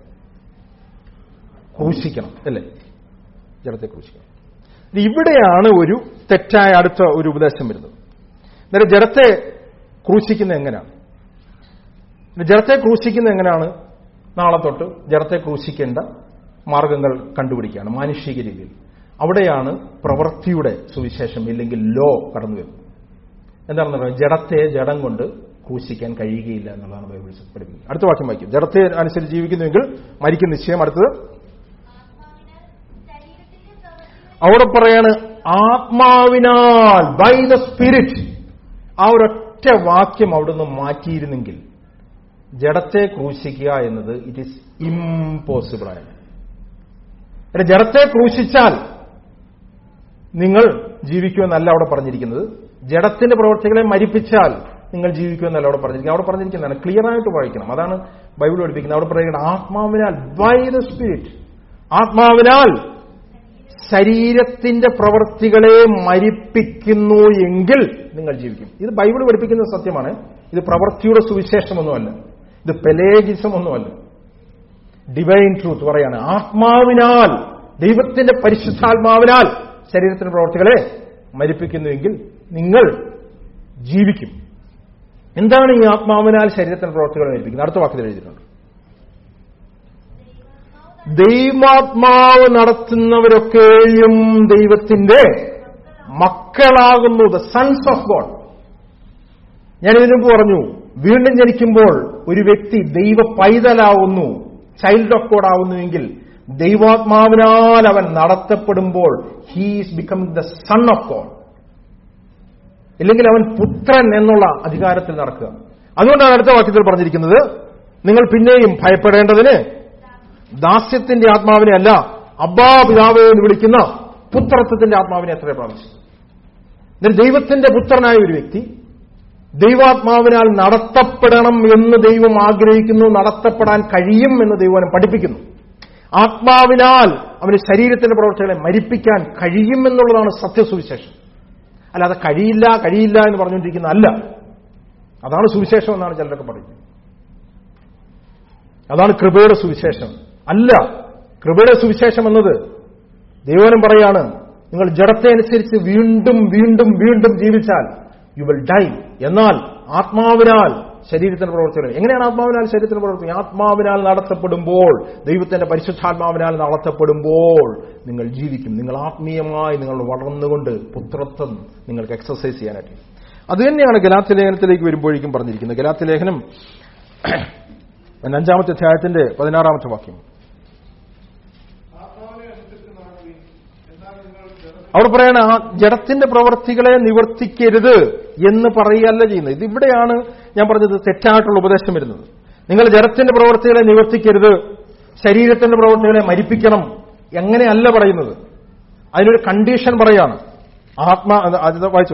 ക്രൂശിക്കണം അല്ലേ ജഡത്തെ ക്രൂശിക്കണം ഇത് ഇവിടെയാണ് ഒരു തെറ്റായ അടുത്ത ഒരു ഉപദേശം വരുന്നത് അന്നേരം ജഡത്തെ ക്രൂശിക്കുന്നത് എങ്ങനെയാണ് ജഡത്തെ ക്രൂശിക്കുന്നത് എങ്ങനെയാണ് നാളെ തൊട്ട് ജഡത്തെ ക്രൂശിക്കേണ്ട മാർഗങ്ങൾ കണ്ടുപിടിക്കുകയാണ് മാനുഷിക രീതിയിൽ അവിടെയാണ് പ്രവൃത്തിയുടെ സുവിശേഷം ഇല്ലെങ്കിൽ ലോ കടന്നു വരുന്നത് എന്താണെന്ന് പറയുന്നത് ജഡത്തെ ജഡം കൊണ്ട് ക്രൂശിക്കാൻ കഴിയുകയില്ല എന്നുള്ളതാണ് ബൈബിൾ പഠിപ്പിക്കുന്നത് അടുത്ത വാക്യം വായിക്കും ജഡത്തെ അനുസരിച്ച് ജീവിക്കുന്നുവെങ്കിൽ മരിക്കും നിശ്ചയം അടുത്തത് ആത്മാവിനാൽ ശരീരത്തിന്റെ പ്രവൃത്തികളെ അവിടെ പറയാണ് ആത്മാവിനാൽ ബൈ ദ സ്പിരിറ്റ് ആ ഒരൊറ്റ വാക്യം അവിടുന്ന് മാറ്റിയിരുന്നെങ്കിൽ ജഡത്തെ ക്രൂശിക്കുക എന്നത് ഇറ്റ് ഈസ് ഇംപോസിബിൾ ആയ പിന്നെ ജഡത്തെ ക്രൂശിച്ചാൽ നിങ്ങൾ ജീവിക്കുമെന്നല്ല അവിടെ പറഞ്ഞിരിക്കുന്നത് ജഡത്തിന്റെ പ്രവർത്തികളെ മരിപ്പിച്ചാൽ നിങ്ങൾ ജീവിക്കുമെന്നല്ല അവിടെ പറഞ്ഞിരിക്കുന്നത് അവിടെ പറഞ്ഞിരിക്കുന്നതാണ് ക്ലിയർ ആയിട്ട് വായിക്കണം അതാണ് ബൈബിൾ പഠിപ്പിക്കുന്നത് അവിടെ പറയുന്നത് ആത്മാവിനാൽ ബൈ ദ സ്പിരിറ്റ് ആത്മാവിനാൽ ശരീരത്തിന്റെ പ്രവൃത്തികളെ മരിപ്പിക്കുന്നു എങ്കിൽ നിങ്ങൾ ജീവിക്കും ഇത് ബൈബിൾ പഠിപ്പിക്കുന്ന സത്യമാണ് ഇത് പ്രവൃത്തിയുടെ സുവിശേഷമൊന്നുമല്ല ഇത് പെലേഗിസം ഒന്നുമല്ല ഡിവൈൻ ട്രൂത്ത് പറയാണ് ആത്മാവിനാൽ ദൈവത്തിന്റെ പരിശുദ്ധാത്മാവിനാൽ ശരീരത്തിന്റെ പ്രവർത്തികളെ മരിപ്പിക്കുന്നുവെങ്കിൽ നിങ്ങൾ ജീവിക്കും എന്താണ് ഈ ആത്മാവിനാൽ ശരീരത്തിന്റെ പ്രവർത്തികളെ മരിപ്പിക്കുന്നത് അടുത്ത വാക്കിൽ എഴുതിയിട്ടുണ്ട് ദൈവാത്മാവ് നടത്തുന്നവരൊക്കെയും ദൈവത്തിന്റെ മക്കളാകുന്നു ദ സൺസ് ഓഫ് ഗോഡ് ഞാൻ ഇതിനു മുമ്പ് പറഞ്ഞു വീണ്ടും ജനിക്കുമ്പോൾ ഒരു വ്യക്തി ദൈവ പൈതലാവുന്നു ചൈൽഡ് ഓഫ് ഗോഡ് ആവുന്നുവെങ്കിൽ ദൈവാത്മാവിനാൽ അവൻ നടത്തപ്പെടുമ്പോൾ he's becoming the son of God ഇല്ലെങ്കിൽ അവൻ പുത്രൻ എന്നുള്ള അധികാരത്തിൽ നടക്കുക അതുകൊണ്ടാണ് അടുത്ത വാക്യത്തിൽ പറഞ്ഞിരിക്കുന്നത് നിങ്ങൾ പിന്നെയും ഭയപ്പെടേണ്ടതിന് ദാസ്യത്തിന്റെ ആത്മാവിനെ അല്ല അബ്ബാ പിതാവേ എന്ന് വിളിക്കുന്ന പുത്രത്വത്തിന്റെ ആത്മാവിനെ എത്ര പ്രാപിച്ചു എന്നാൽ ദൈവത്തിന്റെ പുത്രനായ ഒരു വ്യക്തി ദൈവാത്മാവിനാൽ നടത്തപ്പെടണം എന്ന് ദൈവം ആഗ്രഹിക്കുന്നു നടത്തപ്പെടാൻ കഴിയും എന്ന് ദൈവം പഠിപ്പിക്കുന്നു ആത്മാവിനാൽ അവന് ശരീരത്തിന്റെ പ്രവർത്തികളെ മരിപ്പിക്കാൻ കഴിയുമെന്നുള്ളതാണ് സത്യസുവിശേഷം അല്ലാതെ കഴിയില്ല കഴിയില്ല എന്ന് പറഞ്ഞുകൊണ്ടിരിക്കുന്ന അല്ല അതാണ് സുവിശേഷം എന്നാണ് ചിലരൊക്കെ പറയുന്നത് അതാണ് കൃപയുടെ സുവിശേഷം അല്ല കൃപയുടെ സുവിശേഷം എന്നത് ദൈവനം പറയാണ് നിങ്ങൾ ജഡത്തെ അനുസരിച്ച് വീണ്ടും വീണ്ടും വീണ്ടും ജീവിച്ചാൽ യു വിൽ ഡൈ എന്നാൽ ആത്മാവിനാൽ ശരീരത്തിന്റെ പ്രവർത്തികൾ എങ്ങനെയാണ് ആത്മാവിനാൽ ശരീരത്തിന്റെ പ്രവർത്തി ആത്മാവിനാൽ നടത്തപ്പെടുമ്പോൾ ദൈവത്തിന്റെ പരിശുദ്ധാത്മാവിനാൽ നടത്തപ്പെടുമ്പോൾ നിങ്ങൾ ജീവിക്കും നിങ്ങൾ ആത്മീയമായി നിങ്ങൾ വളർന്നുകൊണ്ട് പുത്രത്വം നിങ്ങൾക്ക് എക്സസൈസ് ചെയ്യാനായിട്ട് അത് തന്നെയാണ് ഗലാത്തി ലേഖനത്തിലേക്ക് വരുമ്പോഴേക്കും പറഞ്ഞിരിക്കുന്നത് ഗലാത്തി ലേഖനം അഞ്ചാമത്തെ അധ്യായത്തിന്റെ പതിനാറാമത്തെ വാക്യം ആത്മാവിനെ അനുസരിച്ച് നടക്കുകയും എന്നാൽ നിങ്ങൾ ജഡത്തെ അവിടെ പറയാണ് ആ ജഡത്തിന്റെ പ്രവർത്തികളെ നിവർത്തിക്കരുത് എന്ന് പറയുകയല്ല ചെയ്യുന്നത് ഇത് ഇവിടെയാണ് ഞാൻ പറഞ്ഞത് തെറ്റായിട്ടുള്ള ഉപദേശം വരുന്നത് നിങ്ങൾ ജഡത്തിന്റെ പ്രവർത്തികളെ നിവർത്തിക്കരുത് ശരീരത്തിന്റെ പ്രവർത്തികളെ മരിപ്പിക്കണം എങ്ങനെയല്ല പറയുന്നത് അതിനൊരു കണ്ടീഷൻ പറയാണ് ആത്മാ അത് അത് വായിച്ചോ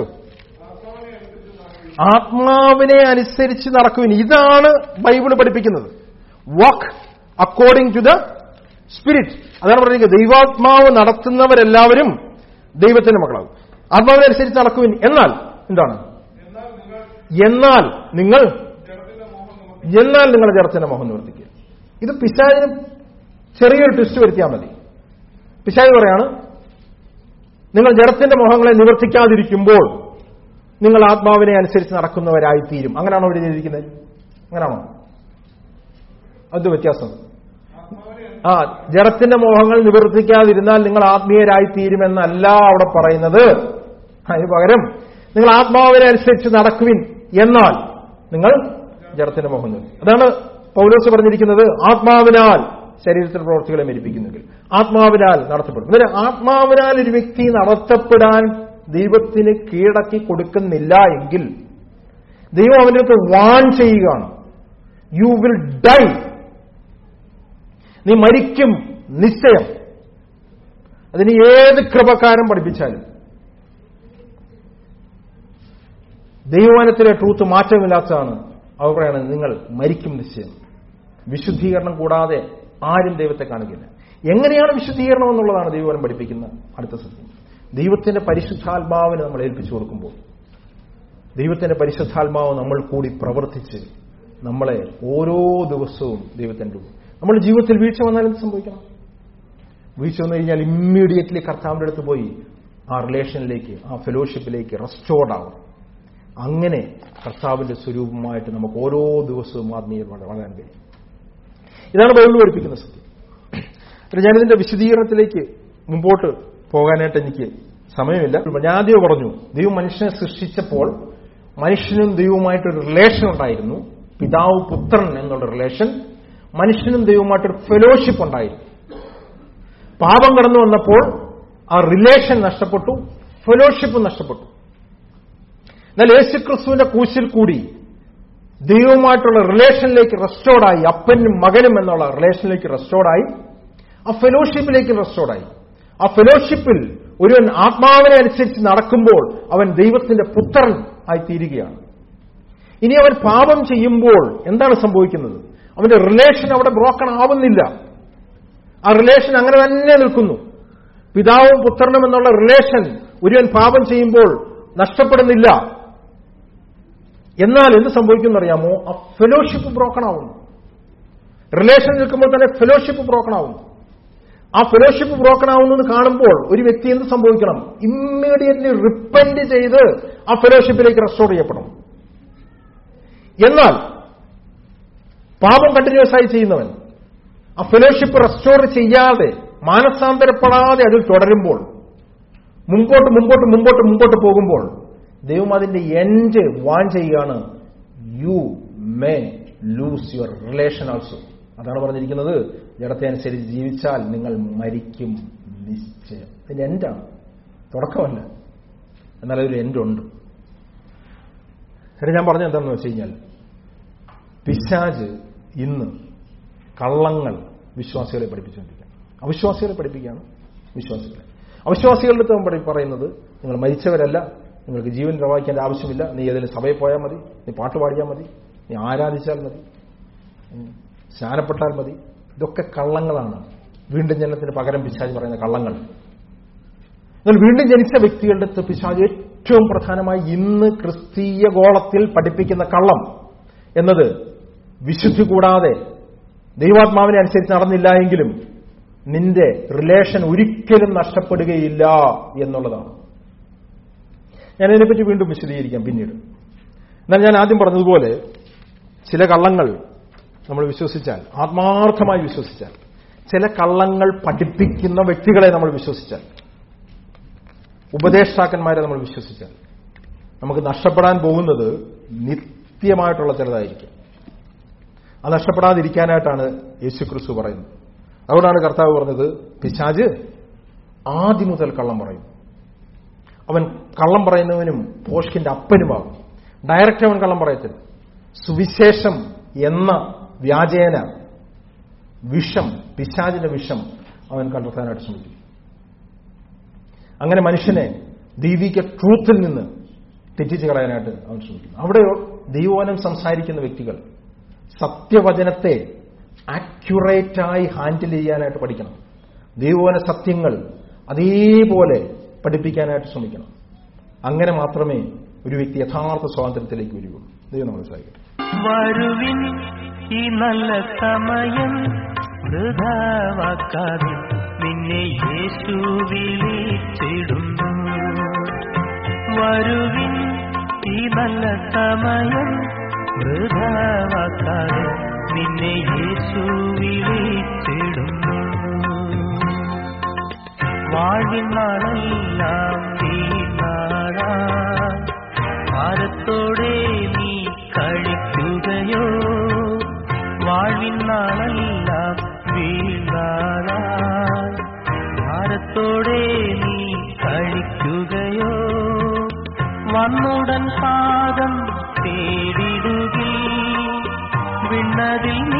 ആത്മാവിനെ അനുസരിച്ച് നടക്കുവിൻ ഇതാണ് ബൈബിൾ പഠിപ്പിക്കുന്നത് walk according to the spirit അതാണ് പറയുന്നത് ദൈവാത്മാവ് നടത്തുന്നവരെല്ലാവരും ദൈവത്തിന്റെ മക്കളാകും ആത്മാവിനെ അനുസരിച്ച് നടക്കുവിൻ എന്നാൽ എന്താണ് എന്നാൽ നിങ്ങൾ എന്നാൽ നിങ്ങൾ ജഡത്തിന്റെ മോഹം നിവർത്തി എന്നാൽ നിങ്ങൾ ജഡത്തിന്റെ മോഹം നിവർത്തിക്കുക ഇത് പിശാചിന് ചെറിയൊരു ട്വിസ്റ്റ് വരുത്തിയാൽ മതി പിശാജ് പറയാണ് നിങ്ങൾ ജഡത്തിന്റെ മോഹങ്ങളെ നിവർത്തിക്കാതിരിക്കുമ്പോൾ നിങ്ങൾ ആത്മാവിനെ അനുസരിച്ച് നടക്കുന്നവരായിത്തീരും അങ്ങനെയാണോ ഇവിടെ എഴുതിയിരിക്കുന്നത് അങ്ങനെയാണോ അത് വ്യത്യാസം ആ ജഡത്തിന്റെ മോഹങ്ങൾ നിവർത്തിക്കാതിരുന്നാൽ നിങ്ങൾ ആത്മീയരായിത്തീരുമെന്നല്ല അവിടെ പറയുന്നത് അതിന് പകരം നിങ്ങൾ ആത്മാവിനെ അനുസരിച്ച് നടക്കുവിൻ എന്നാൽ നിങ്ങൾ ജഡത്തിന്റെ മോഹം നിവർത്തി അതാണ് പൗലോസ് പറഞ്ഞിരിക്കുന്നത് ആത്മാവിനാൽ ശരീരത്തിന്റെ പ്രവർത്തികളെ മരിപ്പിക്കുന്നെങ്കിൽ ആത്മാവിനാൽ നടത്തപ്പെടും അന്നേരം ആത്മാവിനാൽ ഒരു വ്യക്തി നടത്തപ്പെടാൻ ദൈവത്തിന് കീഴടക്കി കൊടുക്കുന്നില്ല എങ്കിൽ ദൈവം അവന്റെ അടുത്ത് വാൺ ചെയ്യുകയാണ് യു വിൽ ഡൈ നീ മരിക്കും നിശ്ചയം അതിന് ഏത് കൃപക്കാരൻ പഠിപ്പിച്ചാലും ദൈവമാനത്തിലെ ട്രൂത്ത് മാറ്റമില്ലാത്തതാണ് അവർ പറയുന്നത് നിങ്ങൾ മരിക്കും നിശ്ചയം വിശുദ്ധീകരണം കൂടാതെ ആരും ദൈവത്തെ കാണുകയില്ല എങ്ങനെയാണ് വിശുദ്ധീകരണം എന്നുള്ളതാണ് ദൈവം പഠിപ്പിക്കുന്ന അടുത്ത സത്യം ദൈവത്തിന്റെ പരിശുദ്ധാത്മാവിന് നമ്മൾ ഏൽപ്പിച്ചു കൊടുക്കുമ്പോൾ ദൈവത്തിന്റെ പരിശുദ്ധാത്മാവ് നമ്മൾ കൂടി പ്രവർത്തിച്ച് നമ്മളെ ഓരോ ദിവസവും ദൈവത്തിന്റെ കൂടെ നമ്മുടെ ജീവിതത്തിൽ വീഴ്ച വന്നാൽ എന്ത് സംഭവിക്കണം വീഴ്ച വന്നു കഴിഞ്ഞാൽ ഇമ്മീഡിയറ്റ്ലി കർത്താവിന്റെ അടുത്ത് പോയി ആ റിലേഷനിലേക്ക് ആ ഫെലോഷിപ്പിലേക്ക് റെസ്റ്റോർഡ് ആവണം അങ്ങനെ കർത്താവിന്റെ സ്വരൂപമായിട്ട് നമുക്ക് ഓരോ ദിവസവും ആത്മീയ വളരാൻ കഴിയും ഇതാണ് ബൈബിൾ പഠിപ്പിക്കുന്ന സത്യം അപ്പോൾ ഞാനിതിന്റെ വിശദീകരണത്തിലേക്ക് മുമ്പോട്ട് പോകാനായിട്ട് എനിക്ക് സമയമില്ല ഞാൻ ആദ്യം പറഞ്ഞു ദൈവം മനുഷ്യനെ സൃഷ്ടിച്ചപ്പോൾ മനുഷ്യനും ദൈവവുമായിട്ടൊരു റിലേഷൻ ഉണ്ടായിരുന്നു പിതാവ് പുത്രൻ എന്നുള്ള റിലേഷൻ മനുഷ്യനും ദൈവവുമായിട്ടൊരു ഫെലോഷിപ്പ് ഉണ്ടായിരുന്നു പാപം കടന്നു വന്നപ്പോൾ ആ റിലേഷൻ നഷ്ടപ്പെട്ടു ഫെലോഷിപ്പ് നഷ്ടപ്പെട്ടു എന്നാൽ യേശുക്രിസ്തുവിന്റെ കൂശിൽ കൂടി ദൈവവുമായിട്ടുള്ള റിലേഷനിലേക്ക് റെസ്റ്റോർഡായി അപ്പനും മകനും എന്നുള്ള റിലേഷനിലേക്ക് റെസ്റ്റോർഡായി ആ ഫെലോഷിപ്പിലേക്ക് റെസ്റ്റോർഡായി ആ ഫെലോഷിപ്പിൽ ഒരുവൻ ആത്മാവിനെ അനുസരിച്ച് നടക്കുമ്പോൾ അവൻ ദൈവത്തിന്റെ പുത്രൻ ആയി തീരുകയാണ് ഇനി അവൻ പാപം ചെയ്യുമ്പോൾ എന്താണ് സംഭവിക്കുന്നത് അവന്റെ റിലേഷൻ അവിടെ ബ്രോക്കൺ ആവുന്നില്ല ആ റിലേഷൻ അങ്ങനെ തന്നെ നിൽക്കുന്നു പിതാവും പുത്രനും എന്നുള്ള റിലേഷൻ ഒരുവൻ പാപം ചെയ്യുമ്പോൾ നഷ്ടപ്പെടുന്നില്ല എന്നാൽ എന്ത് സംഭവിക്കും അറിയാമോ ആ ഫെലോഷിപ്പ് ബ്രോക്കൺ ആവുന്നു റിലേഷൻ നിൽക്കുമ്പോൾ തന്നെ ഫെലോഷിപ്പ് ബ്രോക്കൺ ആവുന്നു ആ ഫെലോഷിപ്പ് ബ്രോക്കൺ ആവുന്നത് കാണുമ്പോൾ ഒരു വ്യക്തി എന്ത് സംഭവിക്കണം ഇമ്മീഡിയറ്റ്ലി റിപ്പൻഡ് ചെയ്ത് ആ ഫെലോഷിപ്പിലേക്ക് റെസ്റ്റോർ ചെയ്യപ്പെടണം എന്നാൽ പാപം കണ്ടിന്യൂസ് ആയി ചെയ്യുന്നവൻ ആ ഫെലോഷിപ്പ് റെസ്റ്റോർ ചെയ്യാതെ മാനസാന്തരപ്പെടാതെ അതിൽ തുടരുമ്പോൾ മുമ്പോട്ട് മുമ്പോട്ട് മുമ്പോട്ട് മുമ്പോട്ട് പോകുമ്പോൾ ദൈവം അതിന്റെ എൻഡ് വാൺ ചെയ്യുകയാണ് you may lose your relation also അതാണ് പറഞ്ഞിരിക്കുന്നത് ജഡത്തെ അനുസരിച്ച് ജീവിച്ചാൽ നിങ്ങൾ മരിക്കും നിശ്ചയം ഇതിന്റെ എൻഡാണ് തുടക്കമല്ല എന്നാൽ അതൊരു എൻഡുണ്ട് എന്നിട്ട് ഞാൻ പറഞ്ഞത് എന്താണെന്ന് വെച്ച് കഴിഞ്ഞാൽ പിശാജ് ഇന്ന് കള്ളങ്ങൾ വിശ്വാസികളെ പഠിപ്പിച്ചുകൊണ്ടിരിക്കുകയാണ് അവിശ്വാസികളെ പഠിപ്പിക്കുകയാണ് വിശ്വാസികളെ അവിശ്വാസികളുടെ അടുത്ത് അവൻ പറ- പറയുന്നത് നിങ്ങൾ മരിച്ചവരല്ല നിങ്ങൾക്ക് ജീവൻ പ്രവഹിക്കേണ്ട ആവശ്യമില്ല നീ ഏതെങ്കിലും സഭയിൽ പോയാൽ മതി നീ പാട്ട് പാടിയാൽ മതി നീ ആരാധിച്ചാൽ മതി ഉം, സ്നാനപ്പെട്ടാൽ മതി ഇതൊക്കെ കള്ളങ്ങളാണ് വീണ്ടും ജനനത്തിന് പകരം പിശാജ് പറയുന്ന കള്ളങ്ങൾ എന്നാൽ വീണ്ടും ജനിച്ച വ്യക്തികളുടെ അടുത്ത് പിശാജ് ഏറ്റവും പ്രധാനമായി ഇന്ന് ക്രിസ്തീയ ഗോളത്തിൽ പഠിപ്പിക്കുന്ന കള്ളം എന്നത് വിശുദ്ധി കൂടാതെ ദൈവാത്മാവിനെ അനുസരിച്ച് നടന്നില്ല എങ്കിലും നിന്റെ റിലേഷൻ ഒരിക്കലും നഷ്ടപ്പെടുകയില്ല എന്നുള്ളതാണ് ഞാൻ ഇതിനെപ്പറ്റി വീണ്ടും വിശദീകരിക്കാം പിന്നീട് എന്നാൽ ഞാൻ ആദ്യം പറഞ്ഞതുപോലെ ചില കള്ളങ്ങൾ നമ്മൾ വിശ്വസിച്ചാൽ ആത്മാർത്ഥമായി വിശ്വസിച്ചാൽ ചില കള്ളങ്ങൾ പഠിപ്പിക്കുന്ന വ്യക്തികളെ നമ്മൾ വിശ്വസിച്ചാൽ ഉപദേഷ്ടാക്കന്മാരെ നമ്മൾ വിശ്വസിച്ചാൽ നമുക്ക് നഷ്ടപ്പെടാൻ പോകുന്നത് നിത്യമായിട്ടുള്ള ചിലതായിരിക്കും അത് നഷ്ടപ്പെടാതിരിക്കാനായിട്ടാണ് യേശു ക്രിസ്തു പറയുന്നത് അതുകൊണ്ടാണ് കർത്താവ് പറഞ്ഞത് പിശാജ് ആദ്യം മുതൽ കള്ളം പറയും അവൻ കള്ളം പറയുന്നവനും ഭോഷ്കിന്റെ അപ്പനുമാകും ഡയറക്റ്റ് അവൻ കള്ളം പറയത്തില്ല സുവിശേഷം എന്ന വ്യാജേന വിഷം പിശാചിന്റെ വിഷം അവൻ കണ്ടെത്താനായിട്ട് ശ്രമിക്കും അങ്ങനെ മനുഷ്യനെ ദൈവിക ട്രൂത്തിൽ നിന്ന് തെറ്റിച്ച് കളയാനായിട്ട് അവൻ ശ്രമിക്കുന്നു അവിടെ ദൈവവനം സംസാരിക്കുന്ന വ്യക്തികൾ സത്യവചനത്തെ ആക്യുറേറ്റായി ഹാൻഡിൽ ചെയ്യാനായിട്ട് പഠിക്കണം ദൈവവന സത്യങ്ങൾ അതേപോലെ പഠിപ്പിക്കാനായിട്ട് ശ്രമിക്കണം അങ്ങനെ മാത്രമേ ഒരു വ്യക്തി യഥാർത്ഥ സ്വാതന്ത്ര്യത്തിലേക്ക് വരികയുള്ളൂ ദൈവം നമ്മളെ സഹായിക്കട്ടെ വരുവിൻ ഈ നല്ല സമയം വൃഥാവാക്കാതെ നിന്നെ യേശു വിളിച്ചിടുന്നു വരുവിൻ ഈ നല്ല സമയം വൃഥാവാക്കാതെ നിന്നെ യേശു വിളിച്ചിടുന്നു വാഴിൻ നാളെല്ലാം തീർന്നാളാ ഭാരത്തോടെ നീ കഴിക്കുകയോ വാഴിൻ നാളെല്ലാം വീണാളാ ഭാരത്തോടെ നീ കഴിക്കുകയോ വന്നുടൻ പാദം തേടിടുകി വിണ്ണതിൽ